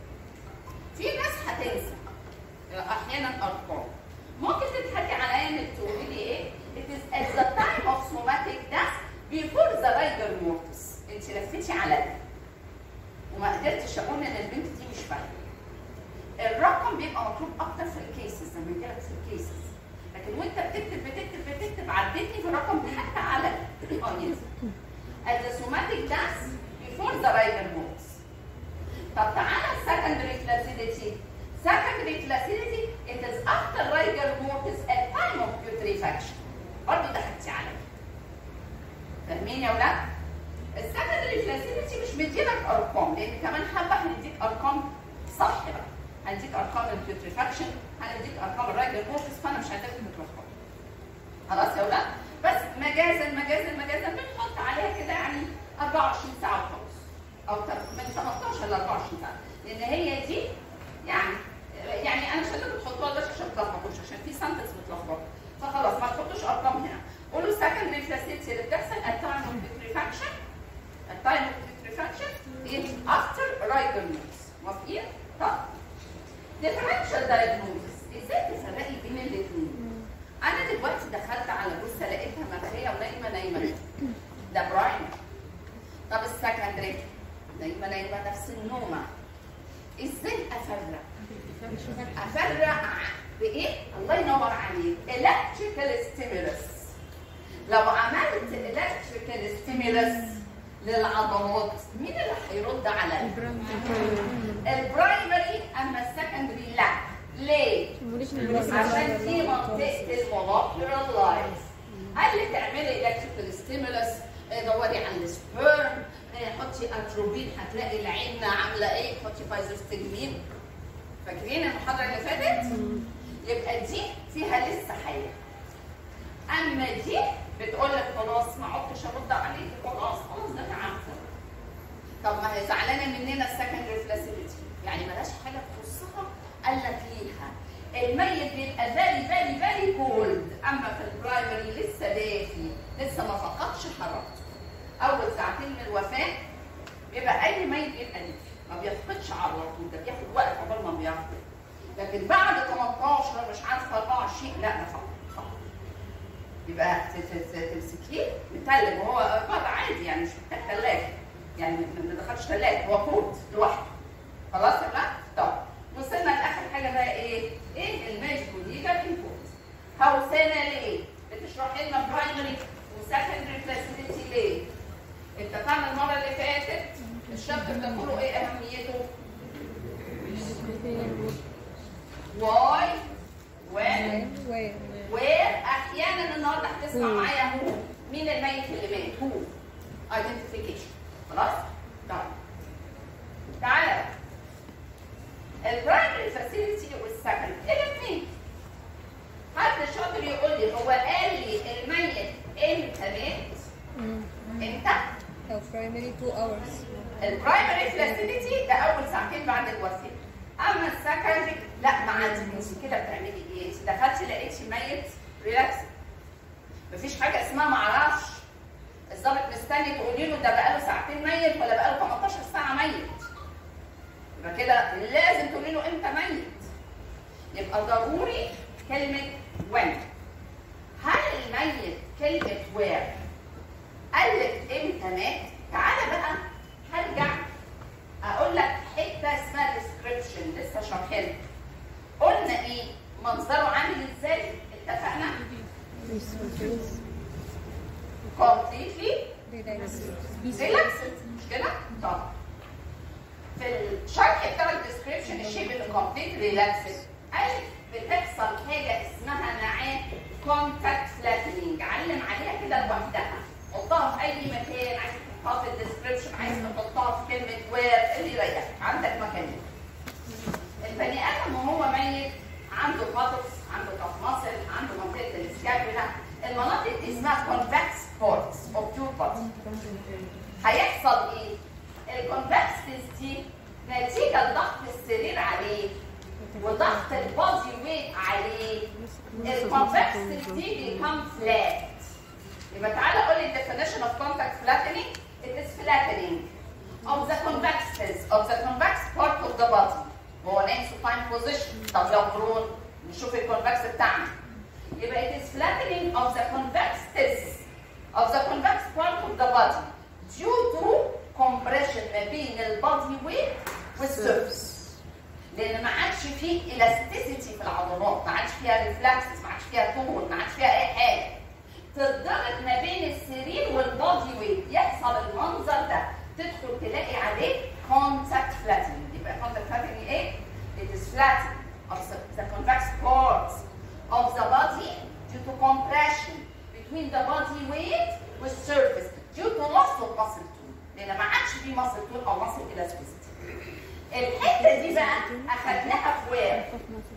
في ناس هتنسى احيانا ارقام ممكن تضحكي عليا انك تقولي لي ايه؟ it is at the time of somatic death before the rigor mortis انت لفتي عليا وما قدرتش اقول ان البنت دي مش فاهمه الرقم بيبقى مطلوب اكتر في الكيسز لما يجيلك في الكيسز لكن وانت بتكتب بتكتب بتكتب عدتني في الرقم حتى على الاونيز at the somatic death before the rigor mortis طب تعالى secondary flaccidity secondary flaccidity it is after rigor mortis at time of putrefaction برضه ضحكتي عليا فاهمين يا ولاد؟ السكندري فلاسيديتي مش مديلك ارقام لان كمان حبه هنديك ارقام صح بقى هنديك ارقام البيوتريفاكشن هنديك ارقام الراجل مورتس فانا مش هديك متلخبط خلاص يا ولاد بس مجازا مجازا مجازا بنحط عليها كده يعني 24 ساعه وخلاص او من 18 ل 24 ساعه لان هي دي يعني يعني انا مش هديكم تحطوها بس عشان ما تلخبطوش عشان في سنتنس متلخبط فخلاص ما تحطوش ارقام هنا قولوا سكندري فلاسيديتي اللي بتحصل at time of putrefaction at time of putrefaction is after rigor mortis موافقين؟ طيب differential diagnosis ازاي تفرقي بين الاثنين؟ انا دلوقتي دخلت على جثه لقيتها مخيه ونايمه نايمه ده برايم طب السكندري نايمه نايمه نفس النومه ازاي افرق؟ افرق بايه؟ الله ينور عليك electrical stimulus لو عملت electrical stimulus للعضلات مين اللي هيرد عليا؟ البرايمري اما السكندري لا ليه؟ عشان دي منطقه المولكيولار لايف قال لي تعملي الكتريكال ستيمولس دوري على السبيرم حطي اتروبين هتلاقي العين عامله ايه حطي فايزوستجمين فاكرين المحاضره اللي فاتت؟ يبقى دي فيها لسه حياه اما دي بتقول لك خلاص ما عدتش ارد عليك خلاص خلاص ده تعافى طب ما هي زعلانه مننا السكندري فلاسيليتي يعني ملهاش حاجه تخصها قال لك ليها الميت بيبقى فيري فيري فيري كولد اما في البرايمري لسه دافي لسه ما فقدش حرارته اول ساعتين من الوفاه بيبقى اي ميت بيبقى دافي ما بيفقدش حرارته ده بياخد وقت قبل ما بيفقد لكن بعد 18 مش عارفه 24 لا ده فقد فقد يبقى تمسكيه متلج وهو بره عادي يعني مش محتاج ثلاجه يعني ما دخلش ثلاجه هو كود لوحده خلاص يا بقى؟ طب وصلنا لاخر حاجه بقى ايه؟ ايه الماجيكو دي والسكند الاثنين حد شاطر يقول لي هو قال لي الميت امتى مات؟ امتى؟ أو primary two hours البرايمري فلاسيديتي ده اول ساعتين بعد الوفاه اما السكندري لا ما عندي انت كده بتعملي ايه؟ انت دخلتي لقيتي ميت ريلاكس مفيش حاجه اسمها ما اعرفش الظابط مستني تقولي له ده بقاله ساعتين ميت ولا بقاله 18 ساعه ميت يبقى كده لازم تقولي له امتى ميت يبقى ضروري كلمه when هل الميت كلمه where قال لك امتى مات تعالى بقى هرجع اقول لك حته اسمها description لسه شارحينها قلنا ايه منظره عامل ازاي اتفقنا completely relaxed مش كده طب في الشرح بتاع الديسكريبشن الشيء اللي كومبليت ريلاكسد قال بتحصل حاجه اسمها معاه كونتاكت فلاتنينج علم عليها كده لوحدها حطها في اي مكان عايز تحطها في الديسكريبشن عايز تحطها في كلمه وير اللي يريحك عندك مكان البني ادم وهو ميت عنده باتوكس عنده كف ماسل عنده منطقه السكابولا المناطق دي اسمها كونفكس بورتس اوف يور بودي هيحصل ايه؟ الكونفكسز دي نتيجه لضغط السرير عليه وضغط البادي ويت عليه الكونفكسز دي بيكم فلات يبقى تعالى قول لي definition of contact flattening it is flattening of the convexes of the convex part of the body هو نايم supine position طب لو برون نشوف الكونفكس بتاعنا يبقى it is flattening of the convexes of the convex part of the body due to compression ما بين البادي weight والسيرفس لان ما عادش فيه elasticity في العضلات ما عادش فيها ريفلكسز ما عادش فيها تون ما عادش فيها اي حاجه تتضغط ما بين السرير والبادي ويت يحصل المنظر ده تدخل تلاقي عليه contact flattening يبقى contact flattening ايه؟ It is flattening of the, the convex parts of the body due to compression between the body weight والsurface due to loss of muscle tone لان ما عادش فيه muscle tone او muscle elasticity الحته دي بقى اخدناها في وير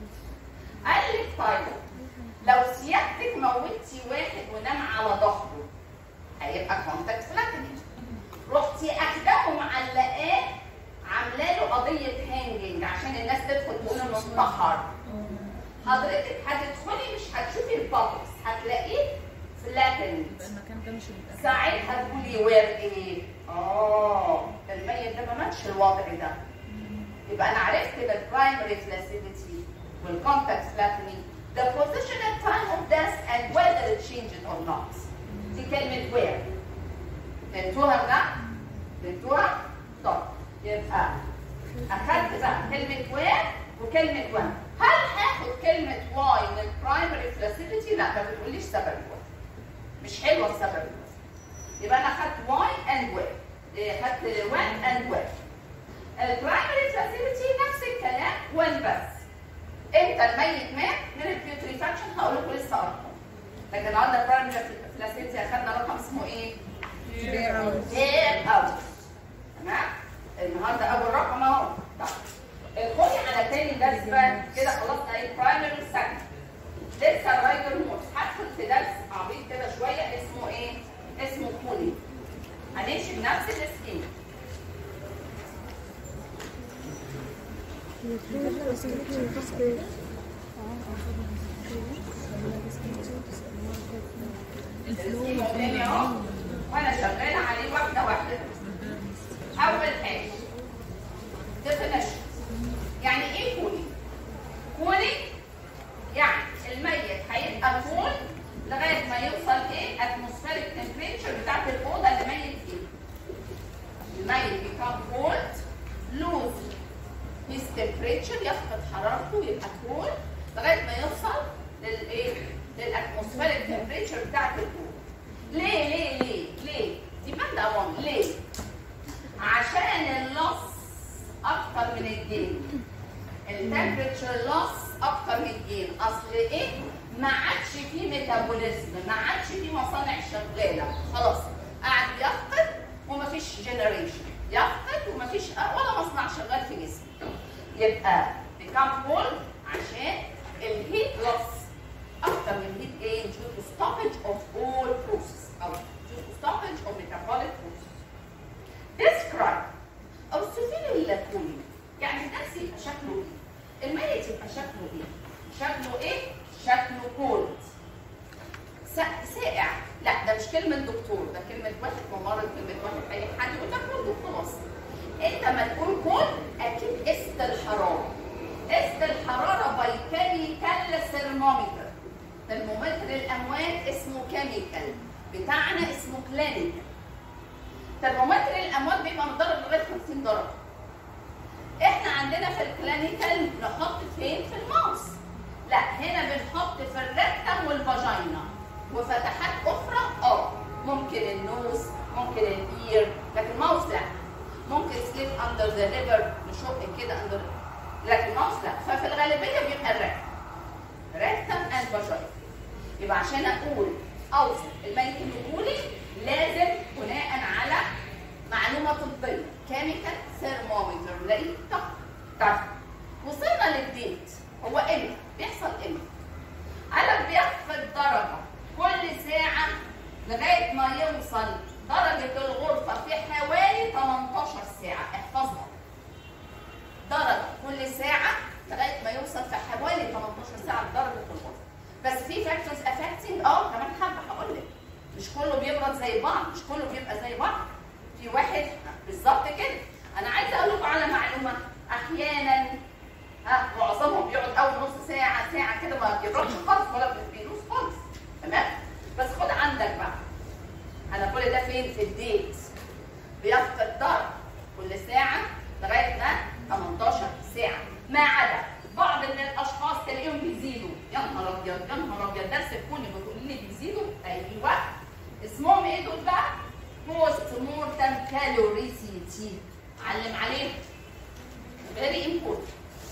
قال لك طيب لو سيادتك موتي واحد ونام على ظهره هيبقى كونتاكت فلاتنينج رحتي اخداه معلقاه عامله له قضيه هانجنج عشان الناس تدخل تقول انه انتحر حضرتك هتدخلي مش هتشوفي البابكس هتلاقيه فلاتند المكان ده مش هيبقى ساعتها تقولي وير ايه؟ اه الميت ده ما ماتش الوضع ده يبقى انا عرفت البرايمري فلاسيديتي والكونتاكت فلاتنينج the position at time of death and whether it changes or not دي كلمة where فهمتوها ولا؟ فهمتوها؟ طب يبقى أخدت بقى كلمة where وكلمة when هل هاخد كلمة why من البرايمري فلاسيديتي؟ لا ما بتقوليش سبب الوفاة مش حلوة السبب الوفاة يبقى أنا أخدت why and where إيه، أخدت when and where البرايمري فلاسيديتي نفس الكلام when بس امتى الميت مات من البيوتريفاكشن هقول لكم لسه ارقام لكن النهارده البرايمري فلاسيديتي اخدنا رقم اسمه ايه؟ دير اوت تمام النهارده اول رقم اهو طب ادخلي على تاني درس بقى كده خلصنا ايه برايمري والسكند لسه الرايجر مورس هدخل في درس عبيط كده شويه اسمه ايه؟ اسمه كولي هنمشي بنفس السكيم السكيم قدامي اهو وانا شغاله عليه واحده واحده اول حاجه definition يعني ايه كولي؟ كولي يعني الميت هيبقى كول لغايه ما يوصل ايه؟ اتموسفيريك تمبريتشر بتاعت الاوضه اللي ميت فيها. الميت بيكون كولد لوز his temperature يفقد حرارته يبقى كول لغايه ما يوصل للايه؟ للاتموسفيريك تمبريتشر بتاعت الاوضه. ليه ليه ليه؟ ليه؟ depend upon ليه؟ عشان اللص اكتر من الجين التمبريتشر لوس اكتر من الجين اصل ايه ما عادش فيه ميتابوليزم ما عادش فيه مصانع شغاله خلاص قاعد يفقد ومفيش جنريشن يفقد ومفيش ولا مصنع شغال في جسمه يبقى become cold عشان يبقى شكله ايه؟ شكله ايه؟ شكله كولد ساقع لا ده مش كلمة دكتور ده كلمة واحد ممرض كلمة واحد أي حد يقول لك كولد وخلاص أنت ما تقول كولد أكيد قست الحرارة قست الحرارة باي كيميكال ثرمومتر ترمومتر الأموات اسمه كيميكال بتاعنا اسمه كلينيكال ترمومتر الأموات بيبقى من درجة لغاية 50 درجة احنا عندنا في الكلينيكال نحط فين في الماوس لا هنا بنحط في الريكتم والفاجينا وفتحات اخرى اه ممكن النوز ممكن الاير لكن ماوس لا ممكن سليب اندر ذا ليفر نشق كده اندر لكن ماوس لا ففي الغالبيه بيبقى الريكتم ريكتم اند فاجينا يبقى عشان اقول اوصف الميت الدخولي لازم بناء على معلومه طبيه كيميكال ثيرمومتر لقيت طب طب وصلنا للديت هو امتى؟ بيحصل امتى؟ قالك بيخفض درجه كل ساعه لغايه ما يوصل درجه الغرفه في حوالي 18 ساعه احفظها درجه كل ساعه لغايه ما يوصل في حوالي 18 ساعه لدرجه الغرفه بس في فاكتورز افكتنج اه كمان حبه هقول لك مش كله بيبرد زي بعض مش كله بيبقى زي بعض في واحد بالظبط كده انا عايزه اقول لكم على معلومه احيانا ها معظمهم بيقعد اول نص ساعه ساعه كده ما بيبردش خالص ولا بيدوس خالص تمام بس خد عندك بقى انا كل ده فين في الديت بيفقد درجه كل ساعه لغايه ما 18 ساعه ما عدا بعض من الاشخاص تلاقيهم بيزيدوا يا نهار ابيض يا نهار ابيض درس الكوني بتقول لي بيزيدوا ايوه اسمهم ايه دول بقى؟ بوست مورتم كالوريسيتي علم عليه فيري امبورتنت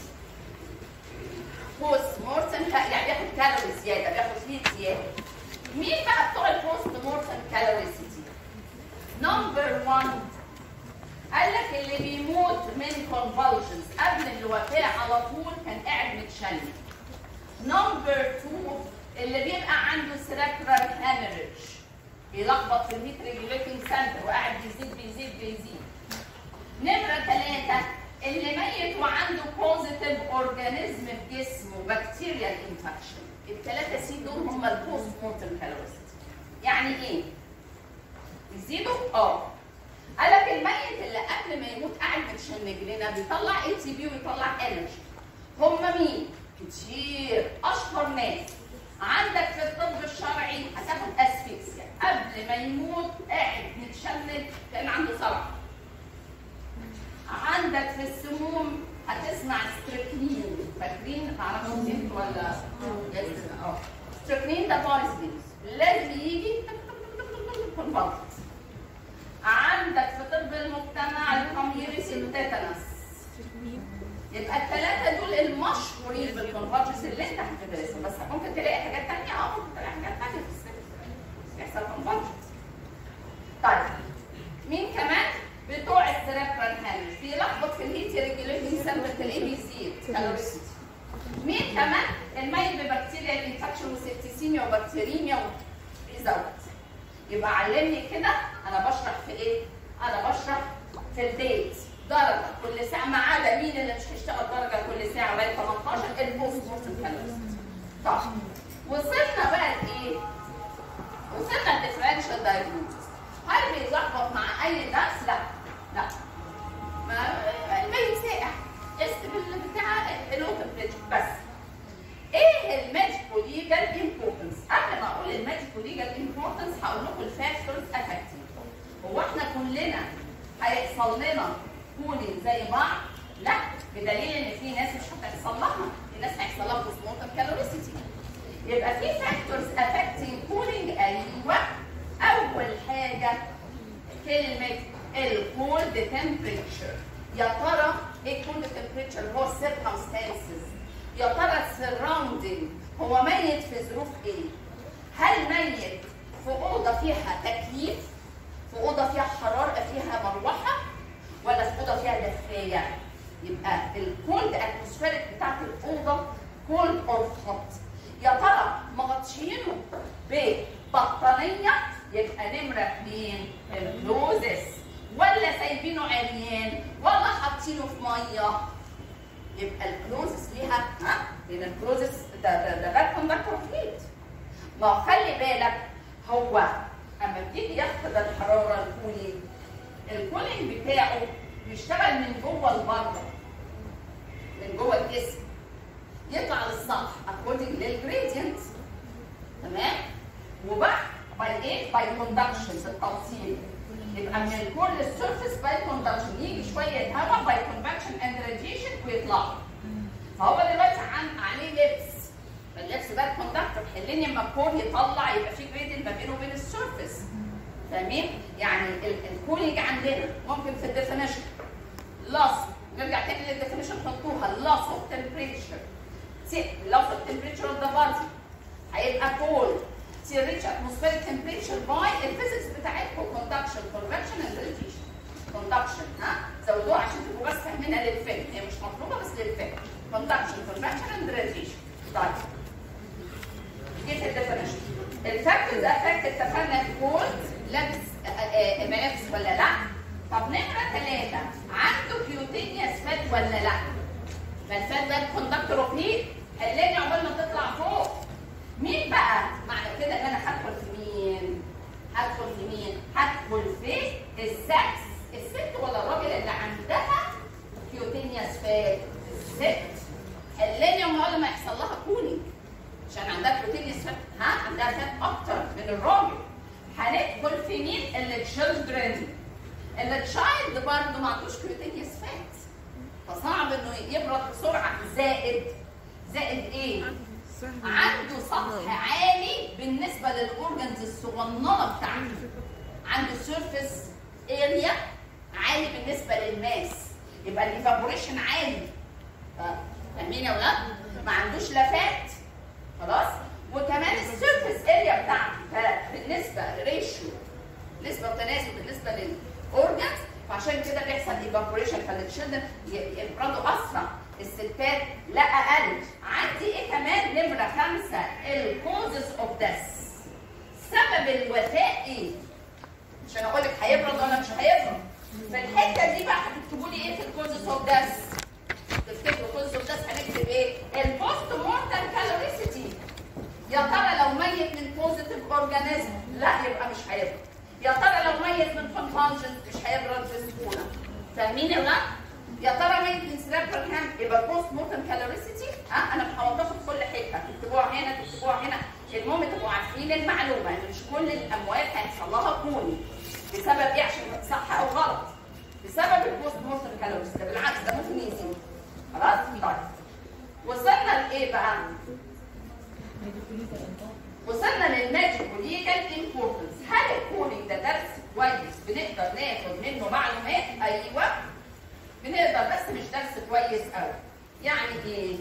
بوست مورتم يعني بياخد كالوري زياده بياخد هيت زياده مين بقى بتوع البوست مورتم كالوريسيتي؟ نمبر 1 قال لك اللي بيموت من كونفولجنز قبل الوفاه على طول كان قاعد متشنج نمبر 2 اللي بيبقى عنده سيركرال هامرج بيلخبط في الهيت ريجوليتنج سنتر وقاعد بيزيد بيزيد بيزيد نمرة ثلاثة اللي ميت وعنده بوزيتيف اورجانيزم في جسمه بكتيريال انفكشن الثلاثة سي دول هم البوست مورتم كالوريست يعني ايه؟ يزيدوا؟ اه قال لك الميت اللي قبل ما يموت قاعد متشنج لنا بيطلع اي تي بي ويطلع انرجي هم مين؟ كتير اشهر ناس عندك في الطب الشرعي هتاخد اسفيكسيا قبل ما يموت قاعد متشنج كان عنده صرع عندك في السموم هتسمع ستريكنين فاكرين تعرفوا انت ولا اه ستريكنين ده بارسلينز لازم يجي في البطن عندك في طب المجتمع الكوميونيتي التيتانس يبقى الثلاثه دول المشهورين بالكونفرجنس اللي انت هتدرسهم بس ممكن تلاقي حاجات ثانيه اه ممكن تلاقي حاجات ثانيه في السيرفس يحصل كونفرجنس طيب مين كمان بتوع السيربرال هامش بيلخبط في الهيت ريجوليتنج سيرفر تلاقيه بيزيد كالوريسيتي مين كمان الميت ببكتيريا انفكشن وسيبتيسيميا وبكتيريميا بيزود يبقى علمني كده انا بشرح في ايه؟ انا بشرح في الديت درجه كل ساعه ما عدا مين اللي مش هيشتغل درجه كل ساعه لغايه 18 البوست مورتم كالوريز. طب وصلنا بقى لايه؟ وصلنا الديفرنشال دايجنوستس هل بيتلخبط مع اي درس؟ لا لا ما الميت ساقع قست بتاع اللو تمبريتشر بس ايه الميديكو ليجال امبورتنس؟ قبل ما اقول الميديكو ليجال امبورتنس هقول لكم الفاكتورز افكتنج هو احنا كلنا هيحصل لنا كولينج زي بعض؟ لا بدليل ان في ناس مش هتحصل لها في ناس هيحصل لها بوستمورتم كالوريسيتي يبقى في فاكتورز افكتنج كولينج ايوه اول حاجه كلمه الكولد تمبريتشر يا ترى ايه كولد تمبريتشر هو السيركمستانسز يا ترى السراوندينج هو ميت في ظروف ايه؟ هل ميت في اوضه فيها تكييف؟ في اوضه فيها حراره فيها مروحه؟ ولا في اوضه فيها دفايه؟ يبقى الكولد اتموسفيريك بتاعت الاوضه كولد اور هوت يا ترى مغطيينه ببطانيه يبقى نمره اثنين اللوزس ولا سايبينه عريان ولا حاطينه في ميه يبقى الكلوزس ليها ها لان الكلوزس ده ده ده باد كوندكتور هيت ما هو خلي بالك هو اما بتيجي يفقد الحراره الكولينج الكولينج بتاعه بيشتغل من جوه لبره من جوه الجسم يطلع للسطح according للجريدينت تمام وبعد باي ايه؟ باي كوندكشن بالتوصيل يبقى من الكور للسيرفيس باي كوندكشن يجي شويه هواء باي كونفكشن اند راديشن ويطلع فهو دلوقتي عن عليه لبس فاللبس ده الكوندكتور حلني اما الكور يطلع يبقى في جريدينت ما بينه وبين السيرفيس فاهمين؟ يعني الكولينج عندنا ممكن في الديفينيشن loss نرجع تاني للديفينيشن حطوها loss of temperature loss of temperature of the body هيبقى cold to reach atmospheric temperature by الفيزيكس بتاعتكم conduction convection and radiation conduction ها زودوها عشان تبقوا بس فاهمينها للفهم هي مش مطلوبه بس للفهم conduction convection and radiation طيب دي في الديفينيشن الفاكتورز افكت اتفقنا كولد لابس آه، آه، ملابس ولا لا طب نمره ثلاثه عنده كيوتينيوس فات ولا لا فالفات ده الكوندكتور اوف هيت حلاني عقبال ما تطلع فوق مين بقى معنى كده ان انا هدخل في مين هدخل في مين هدخل في السكس الست ولا الراجل اللي عندها كيوتينيوس فات الست حلاني عقبال ما يحصل لها كولينج عشان عندها كيوتينيوس فات ها عندها فات اكتر من الراجل هندخل في مين التشيلدرن التشايلد برضه ما عندوش كيوتينيوس فات فصعب انه يبرد بسرعه زائد زائد ايه؟ عنده سطح عالي بالنسبه للاورجنز الصغننه بتاعته عنده سيرفيس اريا عالي بالنسبه للماس يبقى الايفابوريشن عالي ف- فاهمين يا ولاد؟ ما عندوش لفات خلاص؟ وكمان السيرفيس اريا بتاعته فبالنسبه ريشيو نسبه وتناسب بالنسبه للاورجنز فعشان كده بيحصل ايفابوريشن فالتشيلدرن يبردوا اسرع الستات لا اقل عندي ايه كمان نمره خمسه الكوزز اوف ديث سبب الوفاه ايه؟ عشان اقول لك هيبرد ولا مش هيبرد في الحته دي بقى هتكتبوا لي ايه في الكوزز اوف ديث؟ تفتكروا كوزز اوف ديث هنكتب ايه؟ البوست مورتال كالوريسيتي يا ترى لو ميت من بوزيتيف اورجانيزم لا يبقى مش هيبرد يا ترى لو ميت من كونفانجن مش هيبرد بسهوله فاهمين يا ولاد؟ يا ترى ميت من سيربرال هام يبقى بوست مورتم كالوريسيتي ها انا محوطاها في كل حته تكتبوها هنا تكتبوها هنا المهم تبقوا عارفين المعلومه ان مش كل الاموات هيحصل لها كوني بسبب ايه عشان صح او غلط بسبب البوست مورتم كالوريسيتي ده بالعكس ده ممكن يزيد خلاص طيب وصلنا لايه بقى؟ وصلنا للماجيك وليجال امبورتنس هل الكودينج ده درس كويس بنقدر ناخد منه معلومات ايوه بنقدر بس مش درس كويس قوي يعني ايه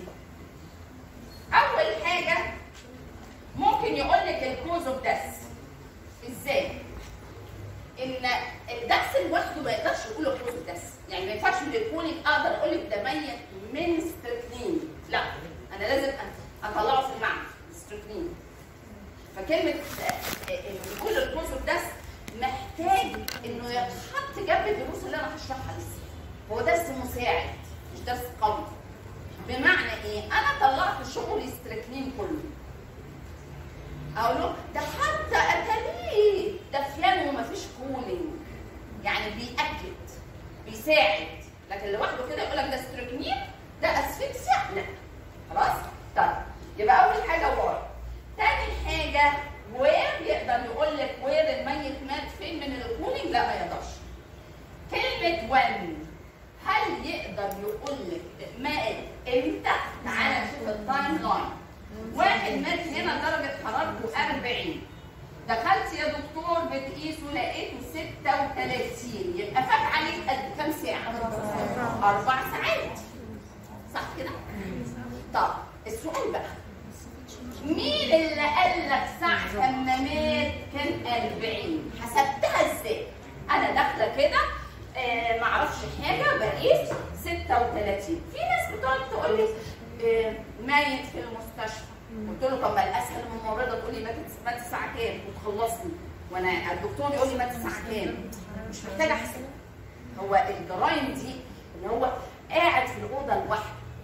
اول حاجه ممكن يقول لك الكوز اوف ديث ازاي ان الدرس لوحده ما يقدرش يقول الكوز اوف ديث يعني ما ينفعش من الكولينج اقدر اقول لك ده ميت من ستريكنين لا انا لازم اطلعه في المعنى ستريكنين فكلمه آه، آه، يقول الكوز اوف ديث محتاج انه يتحط جنب الدروس اللي انا هشرحها لسه هو درس مساعد مش درس قوي بمعنى ايه انا طلعت شغل ستريكنين كله اقول له ده حتى اتاريه دفيان ومفيش كولينج يعني بيأكد بيساعد لكن لوحده كده يقول لك ده ستريكنين ده اسفكسيا لا خلاص طيب يبقى اول حاجه واي تاني حاجه وير يقدر يقول لك وير الميت مات فين من الكولينج لا ما يقدرش كلمه وين هل يقدر يقول لك مات امتى تعالى نشوف التايم لاين واحد مات هنا درجه حرارته 40 دخلت يا دكتور بتقيسه لقيته 36 يبقى فات عليك قد كام ساعه؟ اربع ساعات صح كده؟ طب السؤال بقى مين اللي قال لك ساعة لما مات كان 40 حسبتها ازاي؟ أنا داخلة كده آه معرفش حاجة بقيس 36 في ناس بتقعد تقول لي آه ميت في المستشفى قلت له طب ما الأسهل من الممرضة تقول لي مات مات الساعة كام وتخلصني وأنا الدكتور يقول لي مات الساعة كام مش محتاجة أحسب هو الجرايم دي اللي هو قاعد في الأوضة لوحده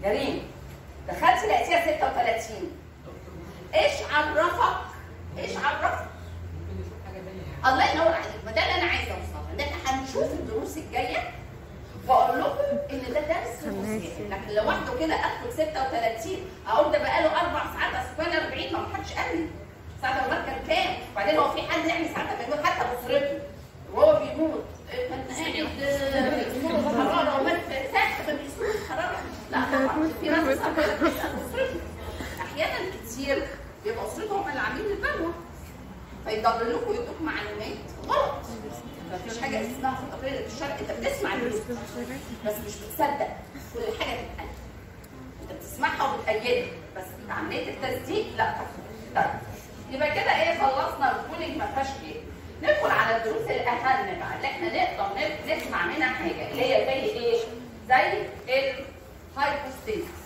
جريمه دخلت لقيتيها 36 ايش عرفك؟ ايش عرفك؟ الله ينور عليك ما ده اللي انا عايزه اوصله ان احنا هنشوف الدروس الجايه واقول لكم ان ده درس مسيء لكن لو واحده كده ادخل 36 اقول ده بقاله اربع ساعات اصل كان 40 ما حدش قال لي ساعه الوقت كان كام؟ وبعدين هو في حد يعني ساعتها بيموت حتى باسرته وهو بيموت كان قاعد بيقيسوا حراره ومات تحت ما بيقيسوش حراره لا طبعا في ناس ساعتها بتسال اسرته احيانا كتير بيبقى اسرتهم هم اللي عاملين البلوه فيدبر لكم ويدوكم معلومات غلط مفيش حاجه اسمها في تقرير الشرع انت بتسمع الناس بس مش بتصدق كل حاجه بتتقال انت بتسمعها وبتأيدها بس عمليه التصديق لا طيب يبقى كده ايه خلصنا الكولينج ما فيهاش ايه ندخل على الدروس الاهم بقى اللي احنا نقدر ن- نسمع منها حاجه اللي هي زي ايه؟ زي الهايبوستيزيس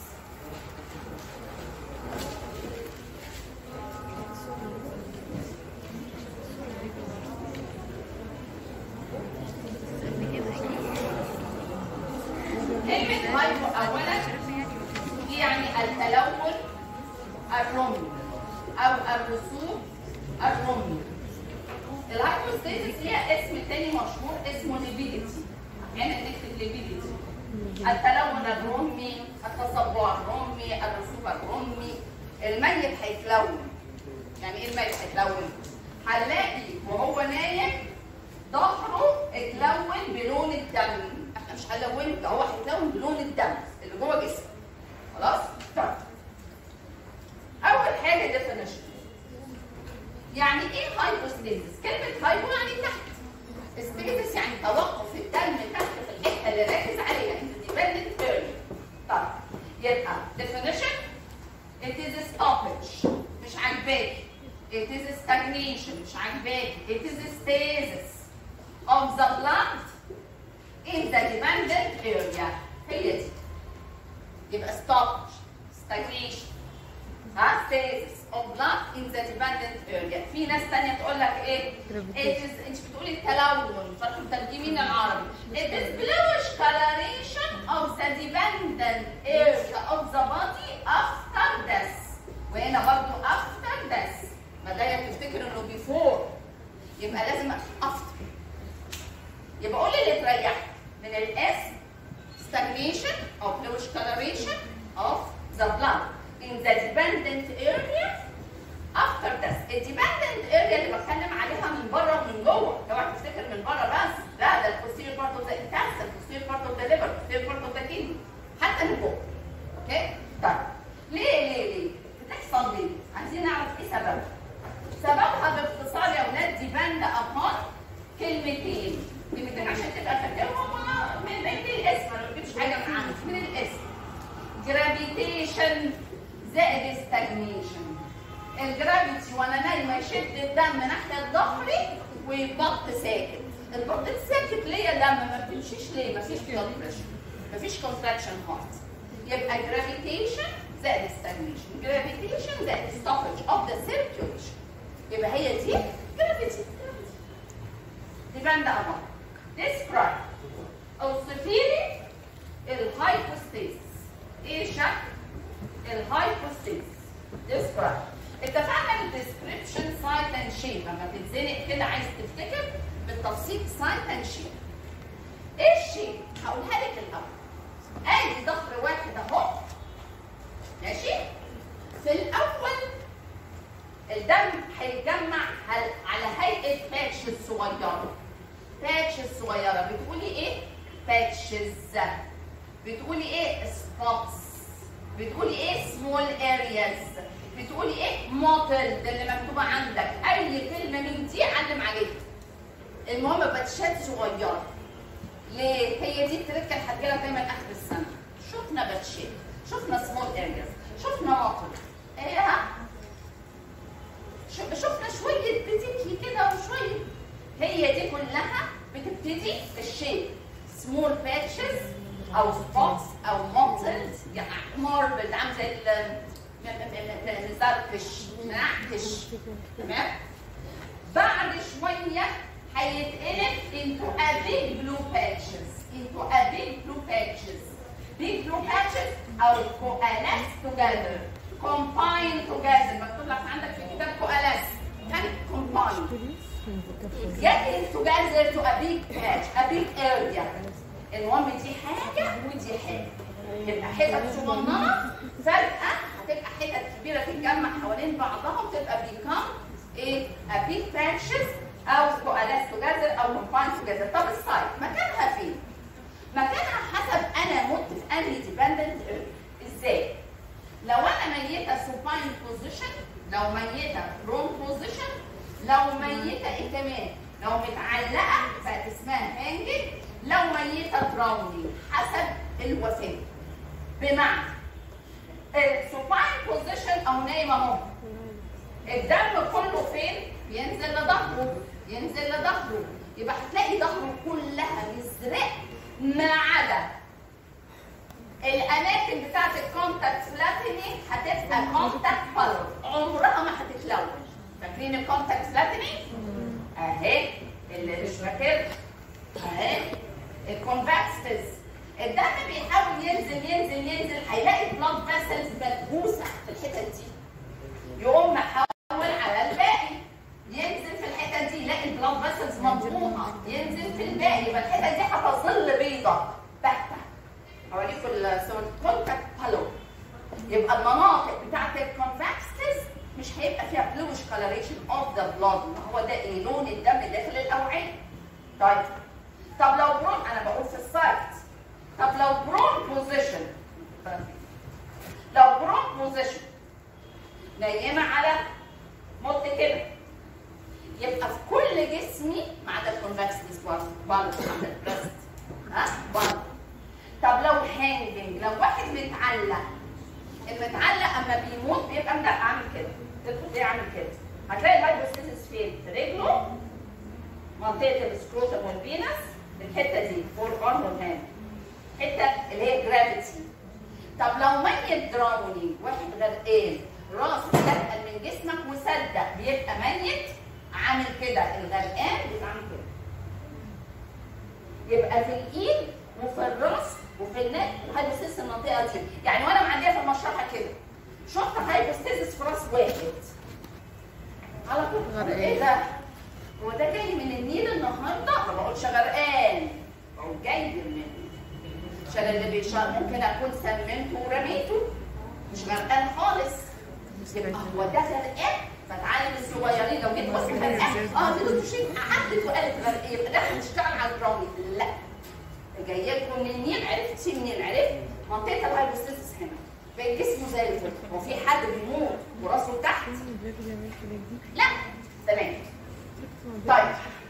كلمة هايبو أولا يعني التلون الرمي أو الرسوب الرمي الهايبوستيزيس هي اسم تاني مشهور اسمه ليبيديتي أحيانا نكتب ليبيديتي التلون الرمي التصبع الرمي الرسوب الرمي الميت هيتلون يعني ايه الميت هيتلون؟ هنلاقي وهو نايم ظهره اتلون بلون الدم احنا مش هنلونه ده هو هيتلون بلون الدم اللي جوه جسمه خلاص؟ طيب اول حاجه ديفينيشن يعني ايه هايبوستيزيس؟ كلمه هايبو يعني تحت ستيزيس يعني توقف الدم تحت في الحته اللي راكز عليها independent area طيب يبقى definition it is a stoppage مش عاجباكي it is a stagnation مش عاجباكي it is a stasis of the blood in the dependent area هي دي يبقى stoppage stagnation ها stasis of blood in the dependent area في ناس تانية تقول لك ايه it is انت بتقولي التلون فرق مترجمين العربي it is bluish coloration of the dependent area of the body after death وهنا برضو after death ما ده تفتكر انه before يبقى لازم after يبقى قول لي اللي تريحك من الاسم stagnation or bluish coloration of the blood in the dependent area after this الديبندنت اريا اللي بتكلم عليها من بره ومن جوه اوعى تفتكر من بره بس لا ده البوستيريور بارت اوف ذا intestine البوستيريور بارت اوف ذا ليفر البوستيريور بارت اوف ذا كيدني حتى من جوه اوكي طيب ليه ليه ليه بتحصل ليه عايزين نعرف ايه سببها سببها باختصار يا اولاد ديبند ابون كلمتين كلمتين عشان تبقى فاكرهم من من الاسم انا ما بجيبش حاجه من عندي من الاسم جرافيتيشن زائد ستاجنيشن الجرافيتي وانا نايمه يشد الدم ناحيه ظهري ويبط ساكت البط ساكت ليه دم ما بتمشيش ليه مفيش بلاد بريشر مفيش كونتراكشن هارت يبقى جرافيتيشن زائد ستاجنيشن جرافيتيشن زائد ستوبج اوف ذا سيركيوليشن يبقى هي دي جرافيتي depend upon describe اوصفي لي الهايبوستيس ايه شكل الهايبوستيس describe اتفقنا الديسكريبشن سايت اند شيب لما تتزنق كده عايز تفتكر بالتفصيل سايت اند شيب ايه الشيب هقولها لك الاول ادي ظهر واحد اهو ماشي في الاول الدم هيتجمع هل- على هيئه باتشز صغيره باتشز صغيره بتقولي ايه باتشز بتقولي ايه سبوتس بتقولي ايه سمول ارياز بتقولي ايه موتل ده اللي مكتوبه عندك اي كلمه من دي علم عليها المهم باتشات صغيره ليه هي دي التركه اللي هتجيلك دايما اخر السنه شفنا باتشات شفنا سمول ارياز شفنا موتل ايه ها ش- شفنا شويه بتيكي كده وشويه هي دي كلها بتبتدي الشيب سمول باتشز او سبوتس او موتلز يعني ماربل عامل زي ال- م- م- م- مزركش منعكش تمام بعد شويه هيتقلب into a big blue patches into a big blue patches big blue patches او coalesce together combine together مكتوب لك عندك في الكتاب coalesce يعني combine getting together to a big patch a big area المهم دي حاجه ودي حاجه يبقى حتت صغننه فجاه هتبقى حتت كبيره تتجمع حوالين بعضها وتبقى become ايه a big patches او coalesce together او combine together طب السايت مكانها فين؟ مكانها حسب انا مت في انهي ديبندنت ازاي؟ لو انا ميته supine position لو ميته prone position لو ميته ايه كمان؟ لو متعلقه بقت اسمها هانجنج لو ميته دراونينج حسب الوسائل بمعنى السوباين بوزيشن او نايم اهو الدم كله فين؟ ينزل لظهره ينزل لظهره يبقى هتلاقي ظهره كلها مزرق ما عدا الاماكن بتاعت الكونتاكت فلاتني هتبقى كونتاكت بالور عمرها ما هتتلون فاكرين الكونتاكت فلاتني؟ اهي اللي مش فاكر اهي الكونفكستس الدم بيحاول ينزل ينزل ينزل هيلاقي بلاد فيسلز مدبوسه في الحتت دي يقوم محول على الباقي ينزل في الحتت دي يلاقي البلاد فيسلز مضغوطه ينزل في الباقي يبقى الحتت دي هتظل بيضه تحت هوريكم الصور كونتاكت بالو يبقى المناطق بتاعت الكونفكستس مش هيبقى فيها بلوش coloration اوف ذا بلاد ما هو ده ايه لون الدم داخل الاوعيه طيب طب لو برون انا بقول في السايت طب لو برون بوزيشن لو برون بوزيشن نايمه على مط كده يبقى في كل جسمي ما عدا الكونفكستس برضه برضه عند البريست ها برضه طب لو هانجنج لو واحد متعلق المتعلق اما بيموت بيبقى مدق عامل كده تدخل ليه عامل كده هتلاقي الهايبوستيسيس فين في رجله منطقه السكروتم والفينس الحته دي فور ارم والهاند حته اللي هي جرافيتي طب لو ميت دراوني واحد غرقان راسه اتقل من جسمك وصدق بيبقى ميت عامل كده الغرقان بيبقى عامل كده يبقى في الايد وفي الراس وفي النك هايبوستيسيس المنطقه دي يعني وانا معديه في المشرحه كده شفت هايبوستيسيس في راس واحد على طول غرقان. ايه ده؟ هو ده جاي من النيل النهارده ما بقولش غرقان بقول جاي من النيل عشان اللي بيشرب ممكن اكون سممته ورميته مش غرقان خالص يبقى هو ده غرقان فتعلم الصغيرين لو جيت قلت غرقان اه تقولوا شيء قعدت وقالت غرقان يبقى ده هنشتغل على الراوي لا جايه لكم من النيل عرفت منين عرفت منطقه الهايبوستيسيس هنا بقى جسمه زي الفل هو في حد بيموت وراسه تحت لا تمام طيب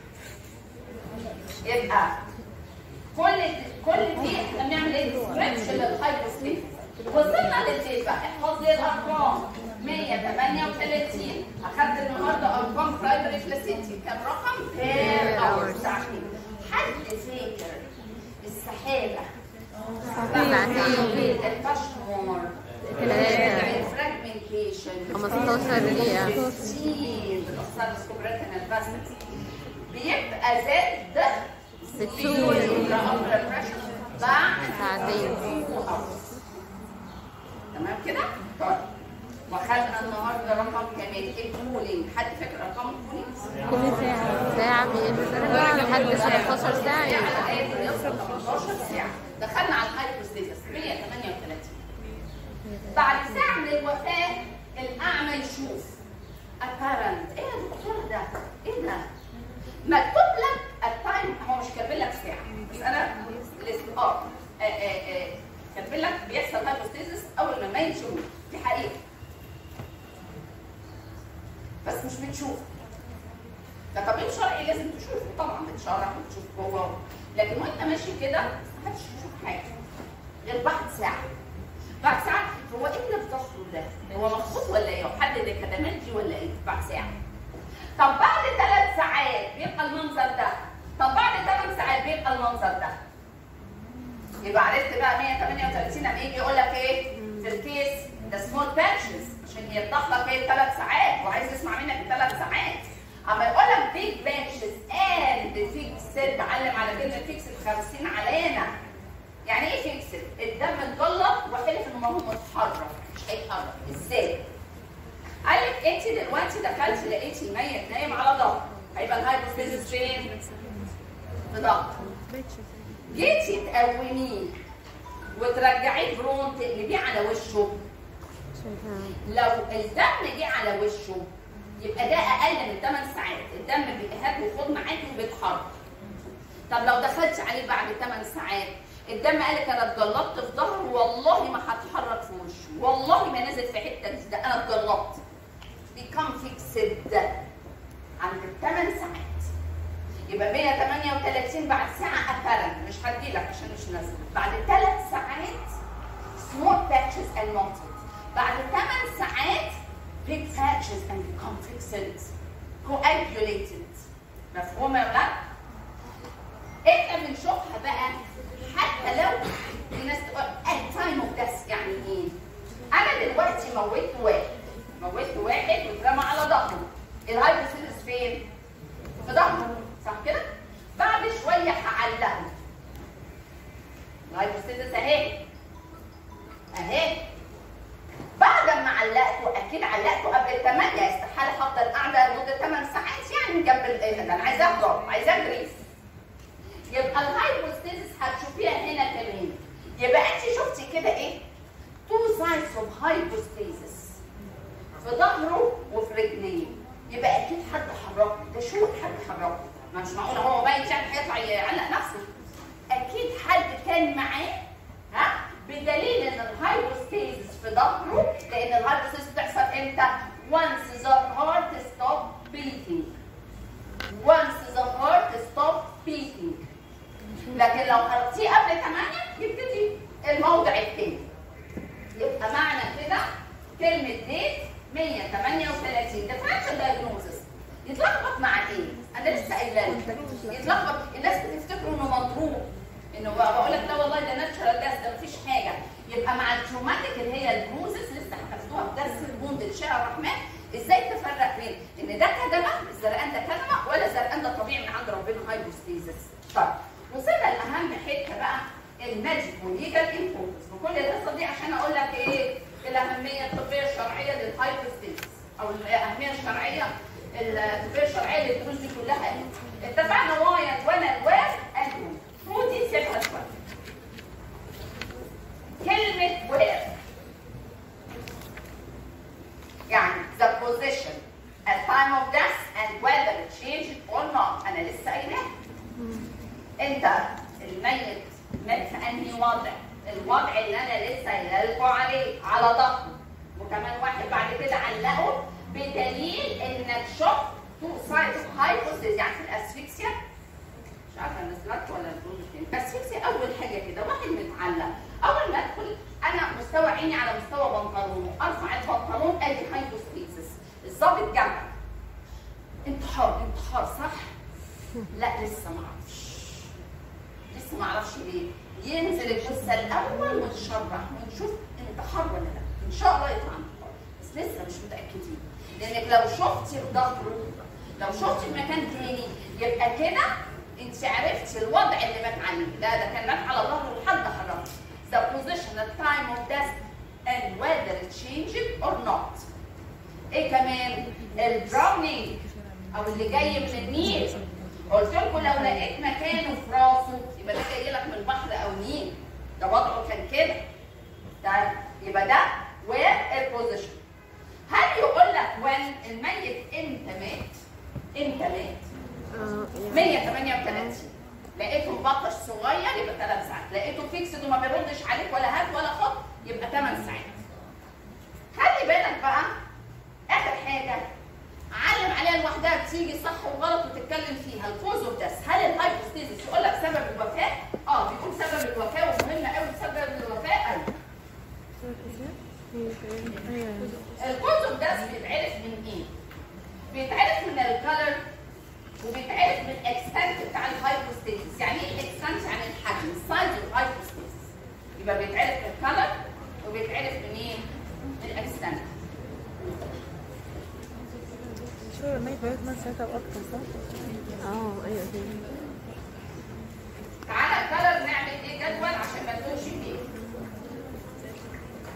يبقى كل كل دي احنا بنعمل ايه ديسكريبشن للهايبوستيسيس وصلنا للديت بقى احفظ لي الارقام 138 اخدت النهارده ارقام برايمري فلاسيتي كام رقم؟ بير اور ساعتين حد فاكر السحابه ساعتين. البشمور ثلاثة. الفراجمنتيشن 15 دقيقة. كتير بتأثر سكوبراتنا الباسس بيبقى زاد ده بتسوي. بعد ساعتين. تمام كده؟ طيب وخدنا النهارده رقم كمان الكولينج حد فاكر ارقام الكولينج؟ كل ساعة ساعة بيبقى لحد 17 ساعة يبقى يعني 18 ساعه دخلنا على الهايبوستيسس 138 بعد ساعه من الوفاه الاعمى يشوف apparent ايه يا دكتور ده؟ ايه ده؟ مكتوب لك التايم هو مش كاتب لك ساعه بس انا لسه اه آه، آه، آه، كاتب لك بيحصل هايبوستيسس اول ما ما يشوف دي حقيقه بس مش بتشوف ده طبيب شرعي لازم تشوفه طبعا بتشرح وتشوف جوه لكن وانت ماشي كده محدش يشوف حاجه غير بعد ساعه بعد ساعه هو ايه اللي في ظهره ده؟ هو مخطوط ولا ايه؟ هو حد اللي كدمنجي ولا ايه؟ بعد ساعه طب بعد ثلاث ساعات بيبقى المنظر ده طب بعد ثمان ساعات بيبقى المنظر ده يبقى عرفت بقى 138 لما يجي يقول لك ايه في الكيس ده سمول باتشز عشان يوضح لك ايه ثلاث ساعات وعايز يسمع منك ثلاث ساعات اما يقول لك بيج باتشز اند فيكسد علم على كلمه فيكسد 50 علامه يعني ايه فيكسد؟ الدم اتجلط وحلف ان ما هو متحرك مش هيتحرك ازاي؟ قال لك انت دلوقتي دخلتي لقيتي الميت نايم على ظهره هيبقى الهايبوثيسيس فين؟ في ظهره جيتي تقوميه وترجعيه برون تقلبيه على وشه لو الدم جه على وشه يبقى ده اقل من 8 ساعات الدم بيهاب وخد معاكي وبيتحرك طب لو دخلت عليه بعد 8 ساعات الدم قال لك انا اتجلطت في ظهره والله ما هتحرك في وشه والله ما نزل في حته جديده انا اتجلطت بيكم فيكسد عند الثمان ساعات يبقى 138 بعد ساعه ابارنت مش هديلك عشان مش نازل بعد ثلاث ساعات small patches and melted بعد 8 ساعات big patches and become fixed coagulated مفهوم يا ولاد؟ احنا بنشوفها بقى حتى لو في ناس تقول at time of death يعني ايه؟ انا دلوقتي موتت واحد موتت واحد واترمى على ظهره الهايبوثيلس فين؟ في ظهره صح كده؟ بعد شويه هعلقه الهايبوثيلس اهي اهي بعد ما علقته اكيد علقته قبل الثمانية استحاله هفضل قاعده لمده 8 ساعات يعني جنب ال- ده انا عايزاه اضرب عايزاه جريس يبقى الهايبوستيزيس هتشوفيها هنا كمان يبقى انت شفتي كده ايه؟ تو سايدز اوف هايبوستيزيس في ظهره وفي رجليه يبقى اكيد حد حركه ده شو حد حركه ما مش معقول هو ميت يعني هيطلع يعلق نفسه اكيد حد كان معاه ها بدليل ان الهايبوستيزيس في ظهره لان الهايبوستيزيس بتحصل امتى؟ once the heart stop beating once the heart stop beating لكن لو حركتيه قبل 8 يبتدي الموضع الثاني يبقى معنى كده كلمة ديت 138 differential diagnosis يتلخبط مع ايه؟ انا لسه قايله لك يتلخبط الناس بتفتكروا انه مضروب انه بقول لك لا والله ده ناتشرال جاز ده مفيش حاجه يبقى مع التروماتيك اللي هي البروزس لسه هتاخدوها في درس البوند شارع الرحمن ازاي تفرق بين ان ده كدمه الزرقان ده كدمه ولا الزرقان ده طبيعي من عند ربنا هايبوستيزس طيب وصلنا لاهم حته بقى الماجيك وليجال امبورتنس وكل القصه دي عشان اقول لك ايه الاهميه الطبيه الشرعيه للهايبوستيزس او الاهميه الشرعيه الطبيه الشرعيه للدروس دي كلها ايه اتفقنا وايد وانا الواد انتو ودي سيبها شويه كلمه وير يعني the position at time of death and whether it changed or not انا لسه قايلها انت الميت مات في انهي وضع الوضع اللي انا لسه قايله لكم عليه على ظهره وكمان واحد بعد كده علقه بدليل انك شفت تو سايدز هايبوثيز يعني في الاسفكسيا مش عارفه انا سمعت ولا الجزء الثاني الاسفكسيا اول حاجه كده واحد متعلق اول ما ادخل انا مستوى عيني على مستوى بنطلونه ارفع البنطلون ادي هايبوستيزس الظابط جنبك انتحار انتحار صح؟ لا لسه ما اعرفش لسه ما اعرفش ليه ينزل الجثه الاول ونشرح ونشوف انتحار ولا لا ان شاء الله يطلع انتحار بس لسه مش متاكدين لانك لو شفتي ظهره لو شفتي في مكان تاني يبقى كده انت عرفتي الوضع اللي مات عليه لا ده كان مات على ظهره لحد حرام the position at time of death and whether it changed or not ايه كمان الدراونينج او اللي جاي من النيل قلت لكم لو لقيت مكانه في راسه يبقى ده جاي لك من البحر او نيل ده وضعه كان كده طيب يبقى ده where البوزيشن هل يقول لك when الميت امتى مات؟ امتى مات؟ 138 لقيته مبطش صغير يبقى 3 ساعات لقيته فيكسد وما بيردش عليك ولا هات ولا خد يبقى 8 ساعات خلي بالك بقى اخر حاجه علم عليها لوحدها بتيجي صح وغلط وتتكلم فيها الكوز اوف ديث هل الهايبوستيزيس يقول لك سبب الوفاه؟ اه بيكون سبب الوفاه ومهم قوي سبب الوفاه ايوه الكوز اوف ديث بيتعرف من ايه؟ بيتعرف من الكالر وبيتعرف من الاكستنت بتاع الهايبوستيزيس يعني ايه الاكستنت يعني الحجم السايز الهايبوستيزيس يبقى بيتعرف من الكالر وبيتعرف من ايه؟ من الاكستنت شو الميت بيقعد من ساعتها واكتر صح؟ اه ايوه كده تعالى الكالر نعمل ايه جدول عشان ما نتوهش فيه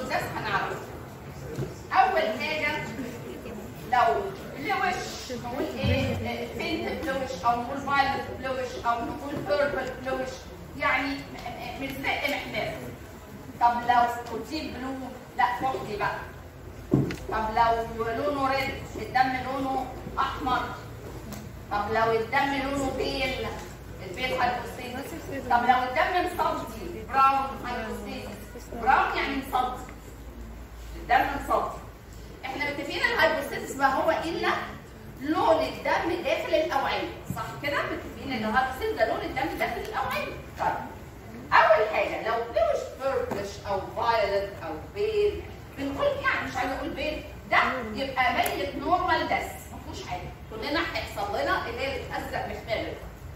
البروسيس هنعرف اول حاجه لو بلوش نقول ايه بينت بلوش او نقول فايلت بلوش او نقول بيربل بلوش يعني م- م- مزرق محمر طب لو قلتي بلو لا فحلي بقى طب لو لونه ريد الدم لونه احمر طب لو الدم لونه بيل البيل هايبوستيزيس طب لو الدم مصدي براون هايبوستيزيس براون يعني مصدي الدم مصدي احنا متفقين الهايبوستيزيس ما هو الا لون الدم داخل الاوعيه صح كده متفقين ان الهايبوستيزيس ده لون الدم داخل الاوعيه طيب اول حاجه لو بلوش بيربلش او فايولت او بيل بنقول يعني مش عايزه اقول بيل ده يبقى ميت نورمال دس ما فيهوش حاجه كلنا هيحصل لنا اللي هي بتازرق محمر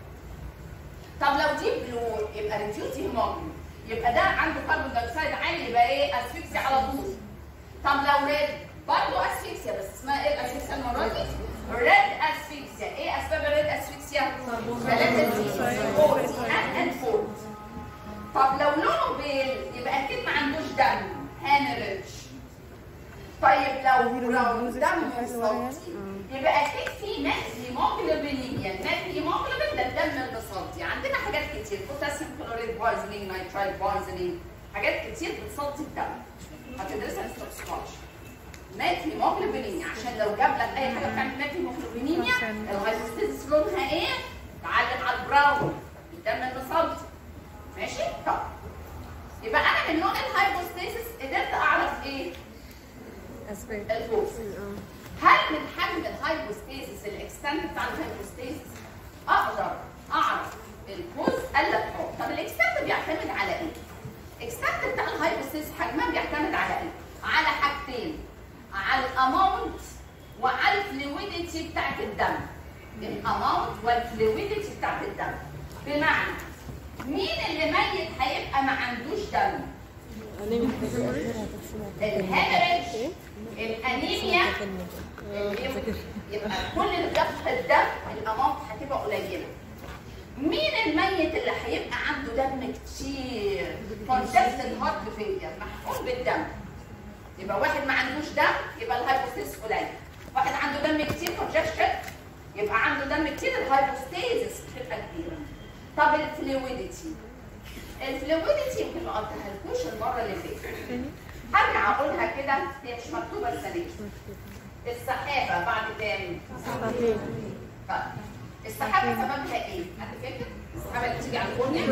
طب لو دي بلو يبقى ريديوس هيموجلوبين يبقى ده عنده كربون دايوكسيد عالي يبقى ايه اسفكسيا على طول طب لو ريد برضه اسفكسيا بس اسمها ايه الاسفكسيا المره دي؟ ريد اسفكسيا ايه اسباب الريد اسفكسيا؟ ثلاثة سي فورت ان اند فورت طب لو لونه بيل يبقى اكيد ما عندوش دم هامرج طيب لو لو دم صوتي يبقى اكيد في ماس هيموجلوبينيميا الماس هيموجلوبين ده الدم المصدي عندنا حاجات كتير بوتاسيوم كلوريد بويزنينج نايترايت بويزنينج حاجات كتير بتصدي الدم هتدرسها في السكوتش مات هيموجلوبينيميا عشان لو جاب لك اي حاجه بتعمل مات هيموجلوبينيميا الهايبوستيزيس لونها ايه؟ تعلم على البراون الدم المصدي ماشي؟ طب يبقى انا من نوع الهايبوستيزيس قدرت اعرف ايه؟ اسباب الكوز هل من حجم الهايبوستيزيس الاكستنت بتاع الهايبوستيزيس اقدر اعرف الكوز قال لك اه طب الاكستنت بيعتمد على ايه؟ الاكستنت بتاع الهايبوستيزيس حجمها بيعتمد على ايه؟ على حاجتين على الاماونت وعلى الفلويديتي بتاعت الدم الاماونت والفلويديتي بتاعت الدم بمعنى مين اللي ميت هيبقى ما عندوش دم؟ الهemorrhage الانيميا يبقى كل اللي بيفقد دم الاماونت هتبقى قليله مين الميت اللي هيبقى عنده دم كتير كونجستد هارت فيلير محقون بالدم يبقى واحد ما عندوش دم يبقى الهايبوستيزيس قليل واحد عنده دم كتير كونجكشن يبقى عنده دم كتير الهايبوستيزيس بتبقى كبيره طب الفلويديتي الفلويديتي يمكن ما قلتهالكوش المره اللي فاتت هرجع اقولها كده هي مش مكتوبه السنه دي السحابه بعد كام؟ طيب السحابه سببها ايه؟ حد فاكر؟ السحابه اللي بتيجي على الكورنيا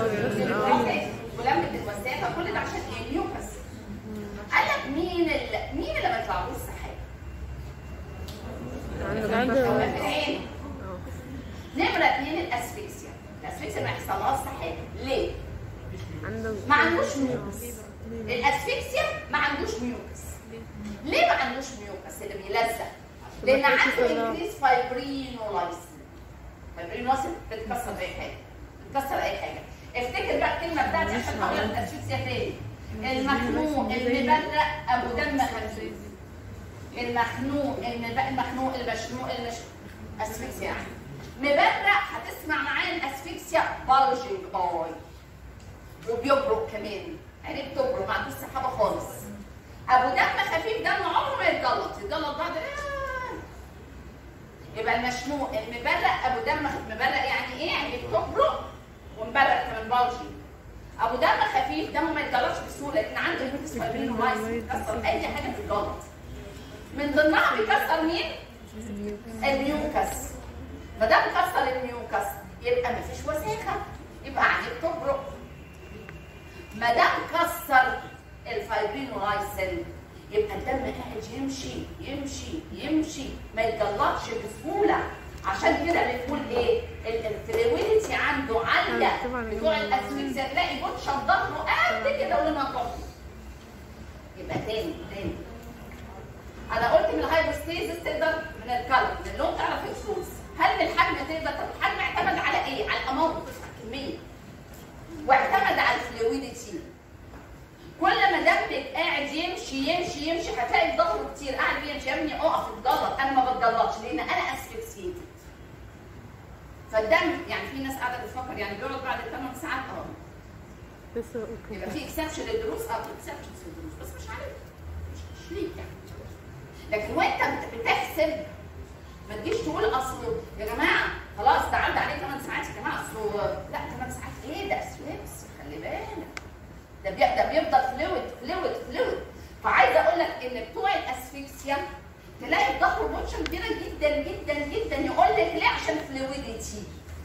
ولمة الوساخه كل ده عشان ايه؟ ميوكس قال لك مين اللي مين اللي ما يطلعوش السحابه؟ هو في العين نمرة اثنين الاسفكسيا الاسفكسيا ما يحصلهاش سحابه ليه؟ عنده ما عندوش ميوكس الاسفكسيا ما عندوش ميوكس ليه ما عندوش ميوكس اللي بيلزق لان عنده انكريس فايبرينولايسين فايبرينولايسين بتكسر اي حاجه بتكسر اي حاجه افتكر بقى الكلمه بتاعتي عشان هقول لك الاسفكسيا تاني المخنوق المبرق ابو دم خفيف المخنوق المب- المخنوق المشنوق المش اسفكسيا يعني مبرق هتسمع معايا الاسفكسيا بالجنج اي وبيبرق كمان عينيه بتبرق ما عندوش سحابه خالص ابو دم خفيف دم عمره ما يتجلط يتجلط بعد آه. يبقى المشنوق المبرق ابو دم خ- مبرق يعني ايه يعني بتبرق ومبرق كمان بالجي ابو دم خفيف دمه ما يتجلطش بسهوله لان عنده هيبس فايبرين ورايس بيكسر اي حاجه بتتجلط من ضمنها بيكسر مين؟ الميوكس ما دام كسر الميوكس يبقى مفيش وساخه يبقى عينيه بتبرق ما دام كسر الفايبرينولايسين يبقى الدم قاعد يمشي يمشي يمشي ما يتجلطش بسهوله عشان كده بنقول ايه الفلويدتي عنده عاليه بتوع الاسفكسيا تلاقي بوتشة ظهره قد كده ولونها كحلي يبقى تاني تاني انا قلت من الهايبوستيزيس تقدر من الكلر من اللون تعرف الفلوس هل من الحجم تقدر طب الحجم اعتمد على ايه؟ على الاماونت الكميه واعتمد على الفلويدتي كل ما دمك قاعد يمشي يمشي يمشي هتلاقي ظهره كتير قاعد بيمشي يا ابني اقف اتجلط انا ما بتجلطش لان انا اسفكسيتد فالدم يعني في ناس قاعده بتفكر يعني بيقعد بعد 8 ساعات اه يبقى في اكسبشن للدروس اه في اكسبشن للدروس بس مش عليك مش مش ليك يعني لكن وانت بت- بتحسب ما تجيش تقول اصل يا جماعه خلاص ده عدى عليه 8 ساعات يا جماعه اصله لا 8 ساعات ايه ده اسويبس خلي بالك ده بي... ده بيفضل فلويد فلويد فلويد فعايزه اقول لك ان بتوع الاسفكسيا تلاقي الظهر بوتشن كبيره جدا جدا جدا يقول لك ليه عشان فلويديتي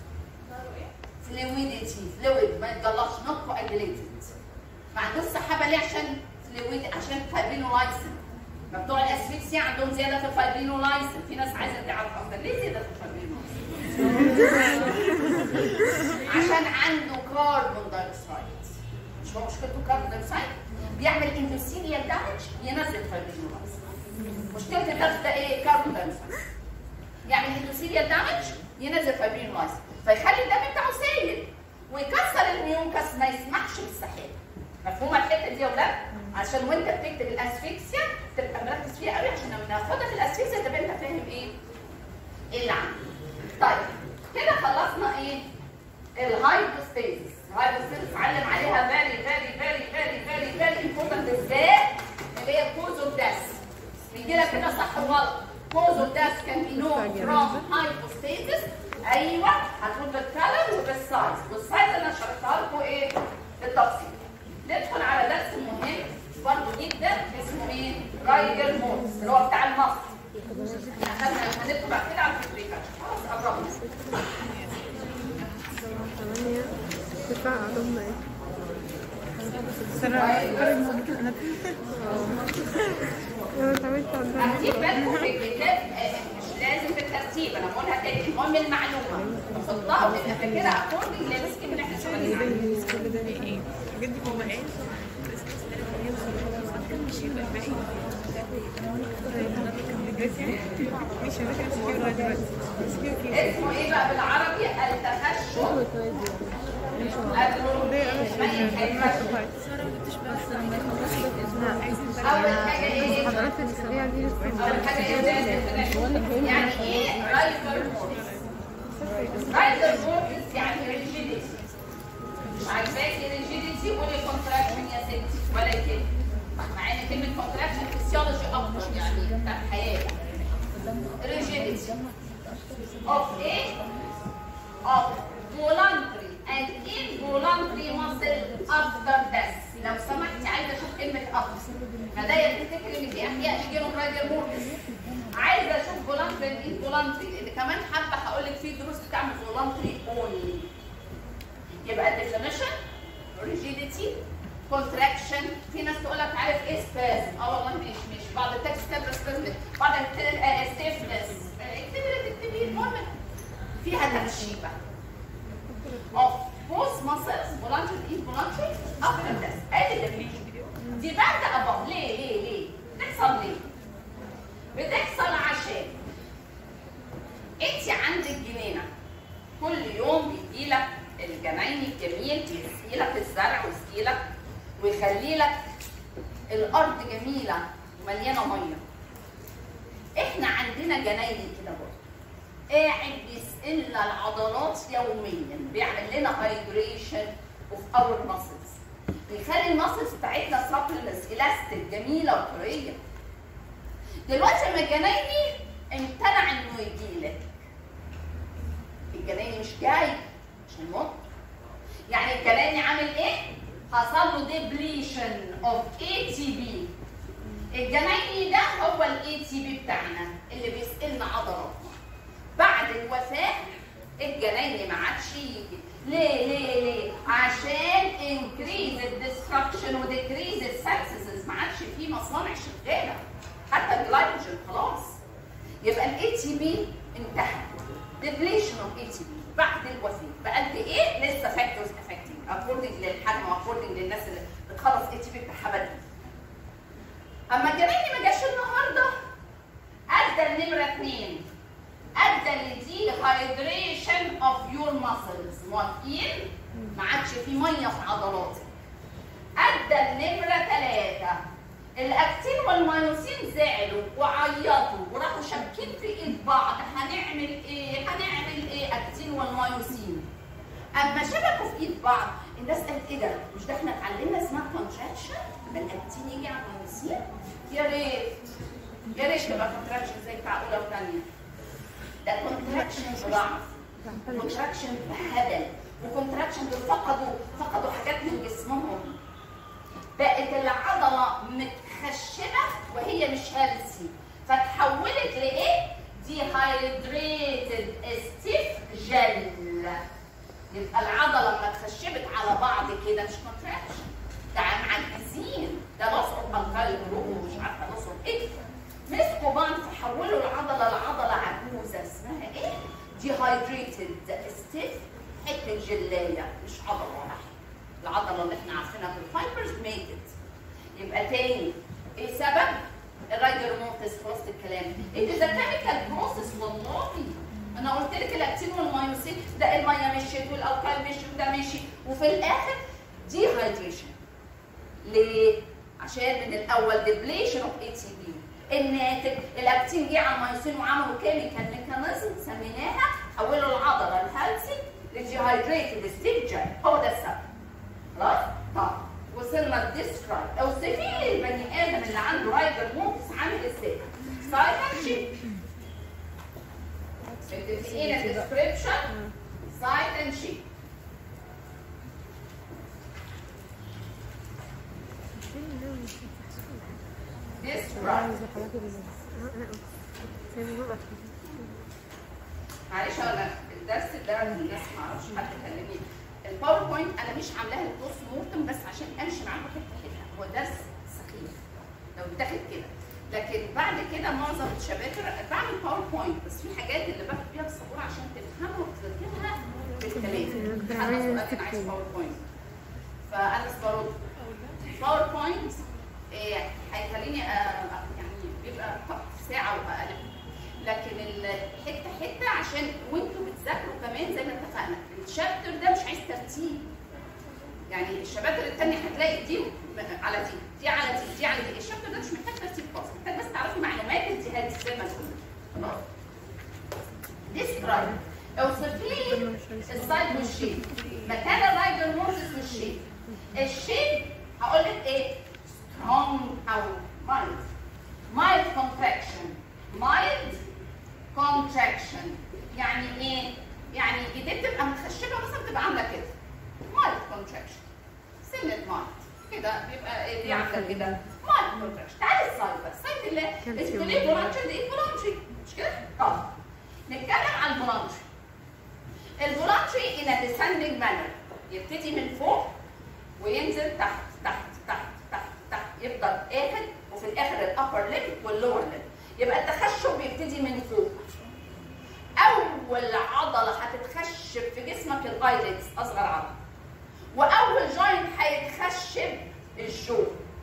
فلويديتي فلويد ما يتجلطش نوت كواجليتد ما عندوش سحابه ليه عشان فلويد عشان فايبرينولايسن ما بتوع الاسفكسيا عندهم زياده في الفايبرينولايسن في ناس عايزه تعرف اكتر ليه زياده في الفايبرينولايسن عشان عنده كاربون دايوكسيد مش هو مشكلته كاربون دايوكسيد بيعمل اندوثيليال دامج ينزل فايبرينولايسن مشكله الضغط ده ايه كاربون دايوكسيد يعمل اندوثيليال دامج ينزل فايبرينولايسن فيخلي الدم بتاعه سائل ويكسر الميونكس ما يسمحش بالسحاب مفهومه الحته دي يا ولاد عشان وانت بتكتب الاسفكسيا تبقى مركز فيها قوي عشان لما ناخدها في الاسفكسيا تبقى انت فاهم ايه ايه اللي عندك طيب كده خلصنا ايه الهايبوستيزيس الهايبوستيزيس اتعلم عليها فيري فيري فيري فيري فيري فيري امبورتنت ازاي اللي هي كوز اوف داس بيجي لك كده صح وغلط كوز اوف داس كان بي نون فروم هايبوستيزيس ايوه هتقول بالكلر وبالسايز والسايز انا شرحتها لكم ايه بالتفصيل ندخل على درس مهم برضه جدا اسمه ايه رايجر مورس اللي هو بتاع المصر احنا خدنا هندخل بعد كده على الفكره خلاص قربنا ثمانية تسعة ضمن ايه؟ انا اتعودت على الضمن. هتجيب بالكم في الكتاب آه، مش لازم في الترتيب انا بقولها تاني المهم المعلومه حطها وتبقى فاكرها اكوردنج للسكيم اللي احنا شغالين عليه اسمه ايه بقى بالعربي التخشب اول حاجه ايه المحاضرات السريعة دي لسه اول حاجه ايه ده؟ يعني ايه رايفر مورس رايفر مورس يعني ريجيديتي مش عاجباكي ريجيديتي قولي كونتراكشن يا ستي ولا كده مع ان كلمه كونتراكشن فيسيولوجي اكتر يعني بتاع الحياه rigidity of a of voluntary and involuntary muscle after death لو سمحتي عايزه اشوف كلمه after ما ده يفتكر ان في احياء يجيلهم راجل مورس عايزه اشوف voluntary and involuntary اللي كمان حابه هقول لك في دروس بتعمل voluntary only يبقى definition rigidity contraction في ناس تقول لك عارف ايه spasm اه والله مش مش بعض التكست كتاب spasm بعض stiffness اكتبي اللي تكتبيه المهم فيها ترشيبه of both muscles voluntary involuntary after death ادي definition دي بعد ابا ليه ليه ليه بتحصل ليه بتحصل عشان انت عندك جنينه كل يوم بيجي لك الجناين الجميل بيسقي لك الزرع ويسقي لك ويخلي لك الارض جميله ومليانه ميه احنا عندنا جناين كده برضه قاعد بيسقي لنا العضلات يوميا بيعمل لنا هايدريشن اوف اور ماسلز بيخلي الماسلز بتاعتنا سبلنس الاستيك جميله وطريه دلوقتي لما الجنايني امتنع انه يجي لك الجنايني مش جاي عشان يموت يعني الجنايني عامل ايه؟ حصل له ديبليشن اوف اي تي بي الجنايني ده هو الاي تي بي بتاعنا اللي بيسقلنا عضلاتنا بعد الوفاه الجنايني ما عادش يجي ليه ليه ليه؟ عشان انكريز الديستركشن وديكريز السكسسز ما عادش في مصانع شغاله حتى الجلايكوجين خلاص يبقى الاي تي بي انتهى ديبليشن اوف اي تي بي بعد الوفاه بقد ايه لسه فاكتورز افكتنج اكوردنج للحجم واكوردنج للناس اللي بتخلص اي تي بي بتاعها بدري اما الجنايني ما جاش النهارده ادى النمره اثنين ادى لدي هايدريشن اوف يور ماسلز موافقين ما عادش في ميه في عضلاتك ادى النمره ثلاثه الاكتين والمايوسين زعلوا وعيطوا وراحوا شابكين في ايد بعض هنعمل ايه هنعمل ايه اكتين والمايوسين اما شبكوا في ايد بعض الناس قالت ايه ده مش ده احنا اتعلمنا اسمها كونتراكشن لما الاكتين يجي على المايوسين يا ريت يا ريت تبقى كونتراكشن زي بتاع اولى وثانيه ده كونتراكشن ضعف كونتراكشن هبل وكونتراكشن دول فقدوا فقدوا حاجات من جسمهم بقت العضله متخشبه وهي مش هيلثي فتحولت لايه؟ ديهايدريتد ستيف جل يبقى العضله لما اتخشبت على بعض كده مش كونتراكشن ده معجزين ده لوس اوف الكالي جروب ومش عارفه لوس اوف ايه مسكوا بعض فحولوا العضله لعضله عجوزه اسمها ايه؟ ديهايدريتد ستيف حته جلايه مش عضله واحده العضله اللي احنا عارفينها في الفايبرز ميتت يبقى تاني ايه سبب؟ الرايدر موتس في وسط الكلام it is a chemical process والله انا قلت لك الاكتين والمايوسين ده الميه مشيت والالكال مشي وده مشي وفي الاخر دي هايدريشن ليه؟ عشان من الاول ديبليشن اوف اي تي بي الناتج الاكتين جه على المايوسين وعملوا كيميكال ميكانيزم سميناها حولوا العضله الهيلثي لديهايدريتد ستيج هو ده السبب خلاص؟ طب وصلنا للديسكرايب اوصفي لي البني ادم اللي عنده رايدر موتس عامل ازاي؟ سايلنت شيب متفقين الديسكريبشن سايلنت شيب ديسكرايب معلش انا الدرس ده الناس ما اعرفش حد كلمني الباوربوينت انا مش عاملاها للبوست مورتم بس عشان امشي معاكم حته حته هو درس سخيف لو اتاخد كده لكن بعد كده معظم الشباتر بعمل باوربوينت بس في حاجات اللي باخد فيها السبوره عشان تفهمها وتذاكرها بالكلام حد سؤال كان عايز باوربوينت فانا برد باوربوينت إيه، هيخليني آه، يعني بيبقى ساعه واقل لكن الحته حته عشان وانتوا بتذاكروا كمان زي ما اتفقنا الشابتر ده مش عايز ترتيب يعني الشباتر التانية هتلاقي دي على دي دي على دي دي على دي الشابتر ده مش محتاج ترتيب خالص محتاج بس تعرفي معلومات الجهاز زي ما تقول خلاص ديسكرايب اوصفي لي السايد والشيب مكان الرايدر مورسس والشيب الشيب هقول لك ايه سترونج او مايلد مايلد كونتراكشن مايلد كونتراكشن يعني ايه؟ يعني ايديه بتبقى متخشبه مثلا بتبقى عامله كده مايلد كونتراكشن سنه مايلد كده بيبقى ايديه عامله كده مايلد كونتراكشن تعالي السايد بقى السايد اللي انتوا ليه بولانشي دي بولانشي مش كده؟ طب نتكلم عن البولانشي البولانشي in a descending manner يبتدي من فوق وينزل تحت تحت تحت تحت تحت يفضل اخد وفي الاخر الابر ليب واللور ليب يبقى التخشب بيبتدي من فوق اول عضله هتتخشب في جسمك الايلتس اصغر عضله واول جوينت هيتخشب الجو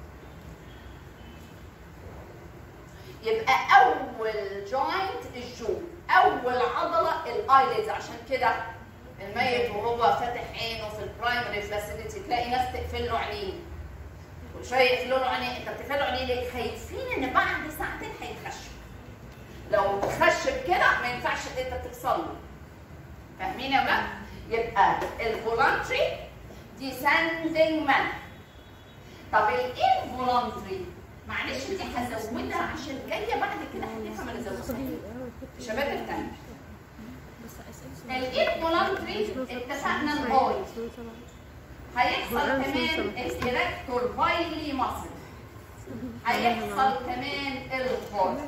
يبقى اول جوينت الجو اول عضله الايلتس عشان كده الميت وهو فاتح عينه في البرايمري فلاسيديتي تلاقي ناس تقفل له عينيه كل شويه يقفلوا له عينيه انت بتقفل له عينيه ليه؟ خايفين ان بعد ساعتين هيتخشب لو تخشب كده ما ينفعش ان انت تفصل له فاهمين يا ولاد؟ يبقى الفولانتري ديسندنج مان طب الانفولانتري معلش دي هزودها عشان جايه بعد كده هتفهم انا زودتها شباب التاني الانفولانتري اتفقنا الاي هيحصل كمان الكراكتور بايلي مصر هيحصل كمان الهارت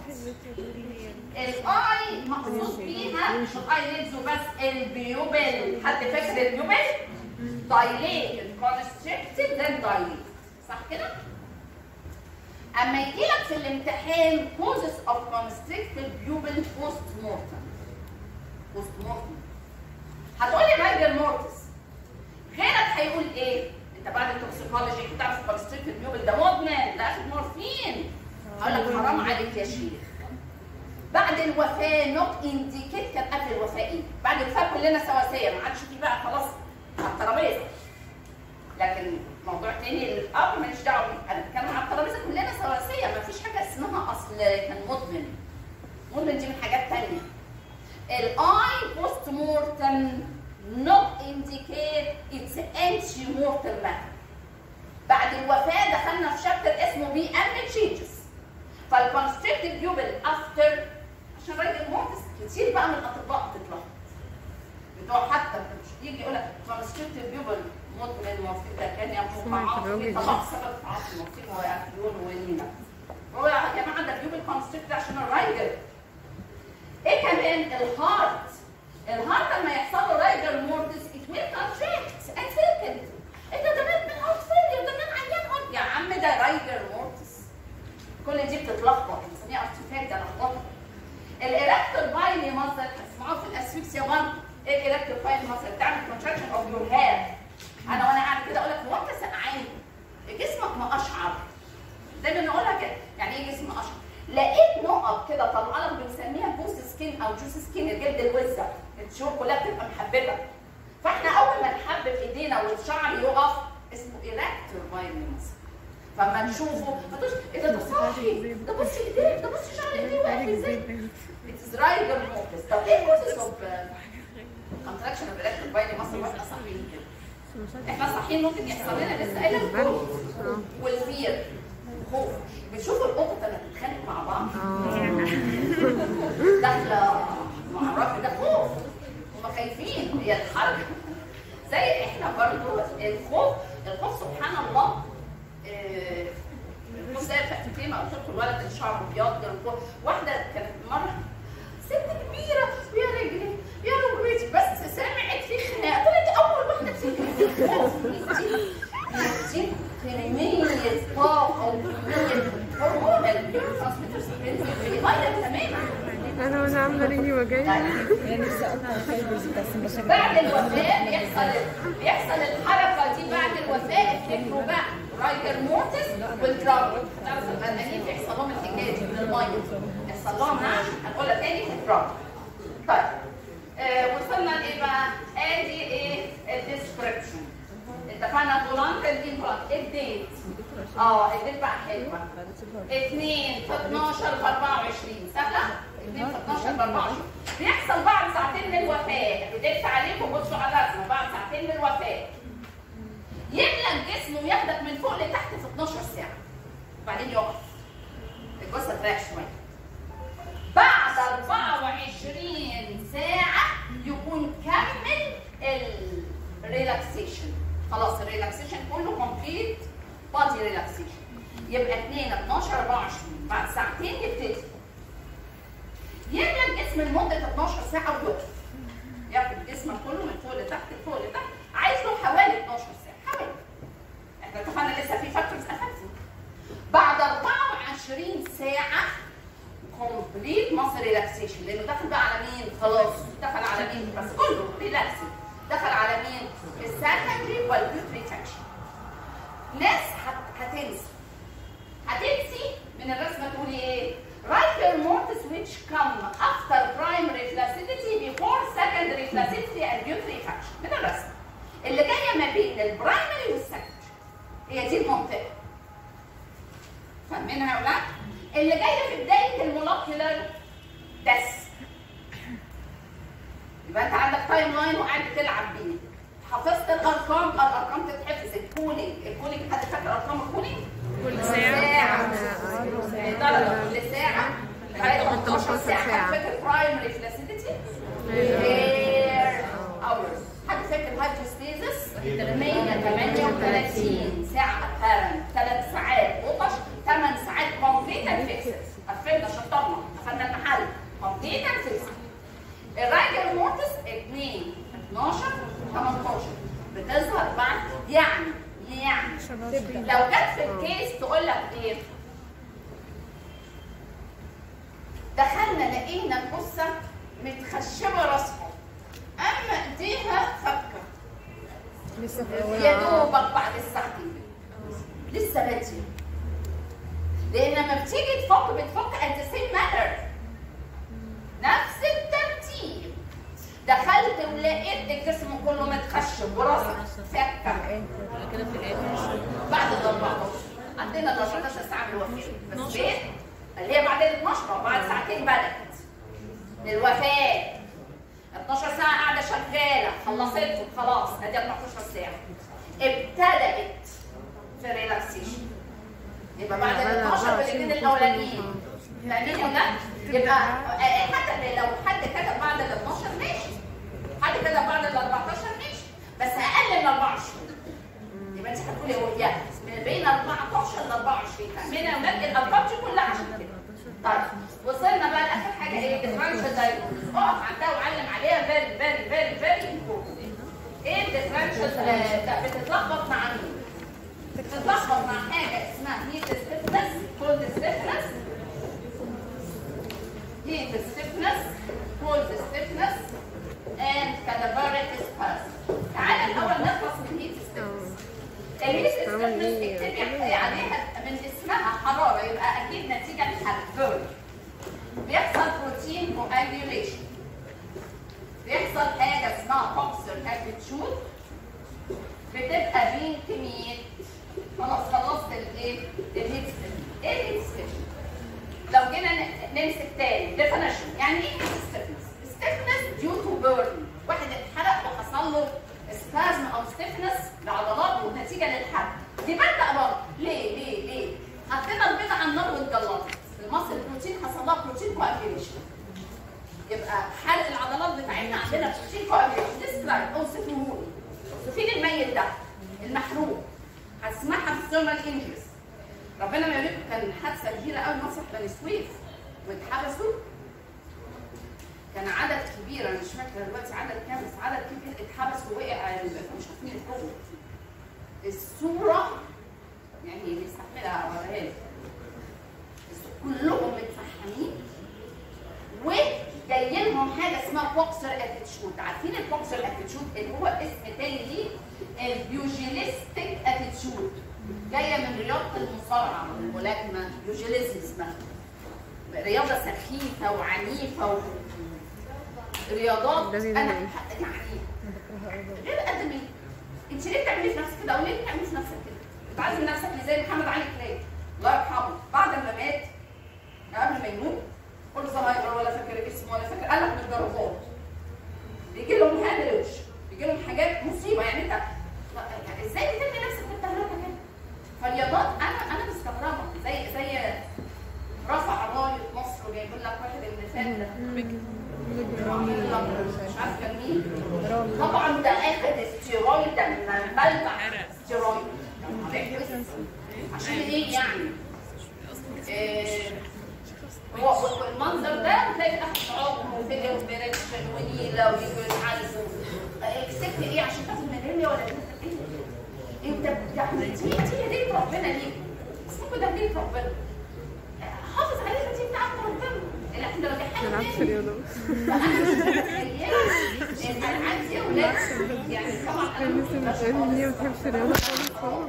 الاي مقصود بيها مش الايليدز وبس البيوبل حد فاكر البيوبل؟ دايليت كونستريكتد ذن دايليت صح كده؟ اما يجي لك في الامتحان causes of constricted pupil post mortem post mortem هتقولي رايجر مورتس غيرك هيقول ايه؟ انت بعد التوكسيكولوجي بتعرف كونستريكتد بيوبل ده مدمن ده اخد مورفين هقول لك حرام عليك يا شيخ بعد الوفاه نوت انديكيت كان قبل الوفاه ايه؟ بعد الوفاه كلنا سواسيه ما عادش في بقى خلاص على الترابيزه لكن موضوع تاني الاب ماليش دعوه بيه انا بتكلم على الترابيزه كلنا سواسيه ما فيش حاجه اسمها اصل كان مدمن مدمن دي من حاجات تانيه الاي بوست مورتم نوت indicate its anti-mortem method. بعد الوفاه دخلنا في شابتر اسمه بي ام تشينجز فالكونستريكتيف بيوبل افتر عشان راجل مورتس كتير بقى من الاطباء بتتلخبط بتوع حتى يجي يقول لك كونستريكتيف بيوبل مدمن وده كان يمحو سمعت معاصي الراجل ده. طبعا سبب تعاطي مصيبه ويأكلون ولينا هو يا جماعه ده بيوبل كونستريكتيف عشان الرايجر ايه كمان الهارت الهارت لما يحصل له رايجر مورتس it will contract and thicken انت ده مات من هارت فيلير ده مات عيان هارت يا عم ده رايجر مورتس كل دي بتتلخبط بنسميها ارتفاك ده لخبطه الاركتور بايلي مصدر هتسمعوه في الاسفكسيا 1 ايه الاركتور بايلي مصدر بتعمل كونتراكشن اوف يور هير انا وانا قاعد كده اقول لك هو انت سقعان جسمك مقشعر دايما نقولها كده يعني ايه جسم اشعر لقيت نقط كده طالعه لك بنسميها بوست سكين او جوس سكين الجلد الوزه الشهور كلها بتبقى محببه فاحنا اول ما نحبب ايدينا والشعر يقف اسمه ايركتور بايلنس فما نشوفه ما تقولش ايه ده ده صاحي ده بصي ايديه ده بصي شعر ايديه واقف ازاي اتس رايجر موكس طب ايه كوزس اوف كونتراكشن اوف ايركتور بايلنس واحنا صاحيين كده احنا صاحيين ممكن يحصل لنا لسه قايله الخوف والفير خوف بتشوفوا القطط لما بتتخانق مع بعض داخله مع الراجل ده خوف هم خايفين هي الحركه زي احنا برضو الخوف الخوف سبحان الله آه، الخوف زي فاتتين قلت لكم الولد اللي شعره ابيض ده الخوف. واحده كانت مره ست كبيره يا رجلي يا ركبتي بس سمعت في خناقه طلعت اول واحده بتجري خوف دي كمية طاقة وكمية هرمون النيوروترانسميترز بتتغير تماما انا وانا عامله رجلي وجعي يعني نفسي اقطع الفايبرز بتاع السمبثيك بعد الوفاة بيحصل بيحصل الحركة دي بعد الوفاة افتكروا بقى رايجر مورتس والدراما تعرف الفنانين بيحصل لهم الحكاية دي من المية يحصل لهم نعش هنقولها تاني في الدراما طيب آه وصلنا لايه بقى؟ ادي ايه الديسكربشن اتفقنا فولانت دي فولانت الديت اه الديت بقى حلوه 2 في 12 ب 24 سهله 2 في 12 ب 24 بيحصل بعد ساعتين من الوفاه بديت عليكم بصوا على الرسمه بعد ساعتين من الوفاه يملى الجسم وياخدك من فوق لتحت في 12 ساعه وبعدين يقف الجثه تريح شويه بعد 24 ساعه يكون كمل الريلاكسيشن خلاص الريلاكسيشن كله كومبليت بادي ريلاكسيشن يبقى 2 12 24 بعد ساعتين يبتدي يملى الجسم لمده 12 ساعه ويقف ياخد جسمك كله من فوق لتحت لفوق لتحت عايز له حوالي 12 ساعه حوالي احنا اتفقنا لسه في فاكتورز افكتنج بعد 24 ساعه كومبليت ماسل ريلاكسيشن لانه دخل بقى على مين خلاص دخل على مين بس كله ريلاكسنج دخل على مين السكندري والبيوتري تنشن ناس هت- هتنسى هتنسي من الرسمه تقولي ايه Riker mortis which come after primary flaccidity before secondary flaccidity and putrid function من الرسمه اللي جايه ما بين البرايمري والسكندري هي دي المنطقه فاهمينها يا اولاد؟ اللي جايه في بدايه المولكيولر بس يبقى انت عندك تايم لاين وقاعد بتلعب بيه حفظت الارقام الارقام تتحفظ الكولينج الكولينج حد فاكر ارقام الكولينج؟ كل ساعة درجة كل ساعة لغاية 18 18 ساعة ساعة. حد فاكر برايمري فلاسيديتي؟ غير اورز حد فاكر هايبوستيزس 138 ساعة ابارنت 3 ساعات وطش 8 ساعات كومبليت اند فيكسد قفلنا شطبنا قفلنا المحل كومبليت اند فيكسد الراجل مورتس 2 12 18 بتظهر بعد يعني يعني لو جت في الكيس تقول لك ايه دخلنا لقينا الجثه متخشبه راسها اما ايديها فكه لسه في اول يا دوبك بعد الساعتين لسه باديه لان لما بتيجي تفك بتفك at the same manner نفس الترتيب دخلت ولقيت الجسم كله متخشب وراسك فكه كده في الاخر بعد ال 14 عندنا ال 14 ساعه من الوفاه بس فين؟ اللي هي بعد ال 12 بعد ساعتين بدات للوفاه 12 ساعه قاعده شغاله خلصتهم خلاص ادي 14 ساعه ابتدات في ريلاكسيشن يبقى بعد ال 12 بالاثنين الاولانيين فاهمين ده؟ يبقى آه، حتى لو حد كتب بعد ال 12 ماشي حد كتب بعد ال 14 ماشي بس اقل من 24 يبقى انت هتقولي هو يا من بين 14 ل 24 فاهمين يا اولاد الارقام دي كلها عشان كده طيب وصلنا بقى لاخر حاجه ايه ديفرنشال دايجنوستس اقف عندها وعلم عليها فيري فيري فيري فيري امبورتنت ايه الديفرنشال بتتلخبط مع مين؟ بتتلخبط مع حاجه اسمها هيت ستيفنس كولد ستيفنس هيت ستيفنس كولد ستيفنس and cadaveric spasm تعالى الاول نخلص من هيت ستيفنس الهيت ستيفنس اكتبي عليها من اسمها حراره يبقى اكيد نتيجه للحرق بيحصل بروتين كواجيوليشن بيحصل حاجه اسمها توكسر اتيتيود بتبقى بين كميه خلاص خلصت الايه الهيت ستيفنس ايه الهيت ستيفنس لو جينا ن- نمسك تاني definition يعني ايه stiffness؟ stiffness due to burn واحد اتحرق وحصل له spasm او stiffness لعضلاته نتيجه للحرق دي بقى برضه ليه ليه ليه؟ حطينا البيضه على النار واتجلطت المصل البروتين حصل لها بروتين كواجيوليشن يبقى حرق العضلات بتاعتنا عندنا بروتين كواجيوليشن ديسكرايب اوصفوهولي اوصفي لي الميت ده المحروق هتسمعها في الثيرمال انجريز ربنا ما يوريكم كان حادثه كبيره قوي مسرح بني سويف واتحبسوا كان عدد كبير انا مش فاكره دلوقتي عدد كام بس عدد كبير اتحبس ووقع ال- مش عارفين يخرجوا الصوره يعني اللي يستحملها وريها لي كلهم متفحمين وجاي لهم حاجه اسمها بوكسر اتيتيود عارفين البوكسر اتيتيود اللي هو اسم تاني ليه البيوجيليستيك اتيتيود جايه من رياضه المصارعه والملاكمه بيوجيليزم اسمها رياضه سخيفه وعنيفه و... رياضات لذيذة انا أوي. يعني غير ادميه انت ليه بتعملي في نفسك كده او ليه بتعملي في نفسك كده؟ بتعزم نفسك ليه زي محمد علي كلاي الله يرحمه بعد ما مات قبل ما يموت كل زهايمر ولا فاكر اسمه ولا فاكر قلق من الضربات بيجي لهم هامرج بيجي لهم حاجات مصيبه يعني انت يعني ازاي بترمي نفسك في التهلكه كده؟ فالرياضات انا انا مستغربه زي زي رفع رايه مصر وجايبين لك واحد اللي فات ده مش عارف كان مين طبعا ده اخد استيرويد ده من الملبع استيرويد عشان ايه يعني؟ إيه، هو هو المنظر ده تلاقي تحت عظم وفيليا وبريكشن ونيله ويجوا يتعالجوا إيه، كسبت ايه عشان تاخد ميداليه ولا كسبت ايه؟ انت يعني دي دي هديه ربنا ليك اسمكوا ده هديه ربنا حافظ عليها دي بتاعت ربنا الاحنا لو دي حاجه نلعب في تاني. رياضة فانا مش متخيله ان انا عندي اولاد يعني طبعا انا كان لسه مش بتقولي ليه ما بتحبش الرياضة خالص خالص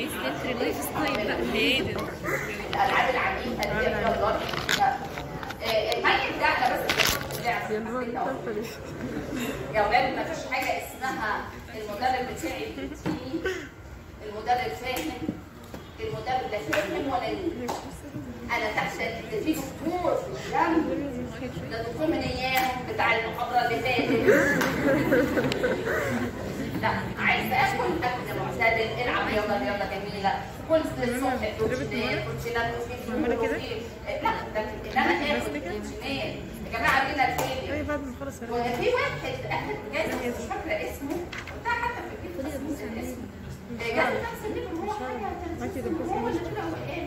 الالعاب العنيفه اللي هي فيها ضرب لا. آه، الميت ده انا بس يا نهار انت ليش يا اولاد ما فيش حاجه اسمها المدرب بتاعي بيديني المدرب فاهم المدرب لا فاهم ولا ليه انا تحت ان في دكتور في الجنب ده دكتور من ايام بتاع المحاضره اللي فاتت لا عايز اكل اكل معتدل العب رياضه رياضه جميله كل الصبح بروتينات بروتينات وفي وفي لا لكن ان انا اكل بروتينات يا جماعه دينا الفيلم اي بعد ما نخلص الرياضة وفي واحد اخد جايزه بس مش فاكره اسمه بتاع حتى في البيت بس مش فاكرة اسمه جايزه نفس اللي هو حاجه 30 هو اللي طلع وقال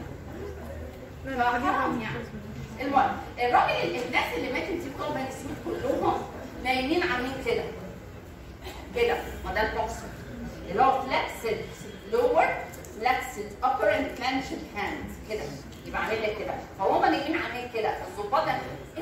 فحرام يعني المهم الراجل الناس اللي ماتت دي بتوع بني سويف كلهم نايمين عاملين كده كده ما ده البوكسر اللي هو فلكسد لور فلكسد upper and clenched hands كده يبقى عامل لك كده فهم نايمين عاملين كده فالظباط ده،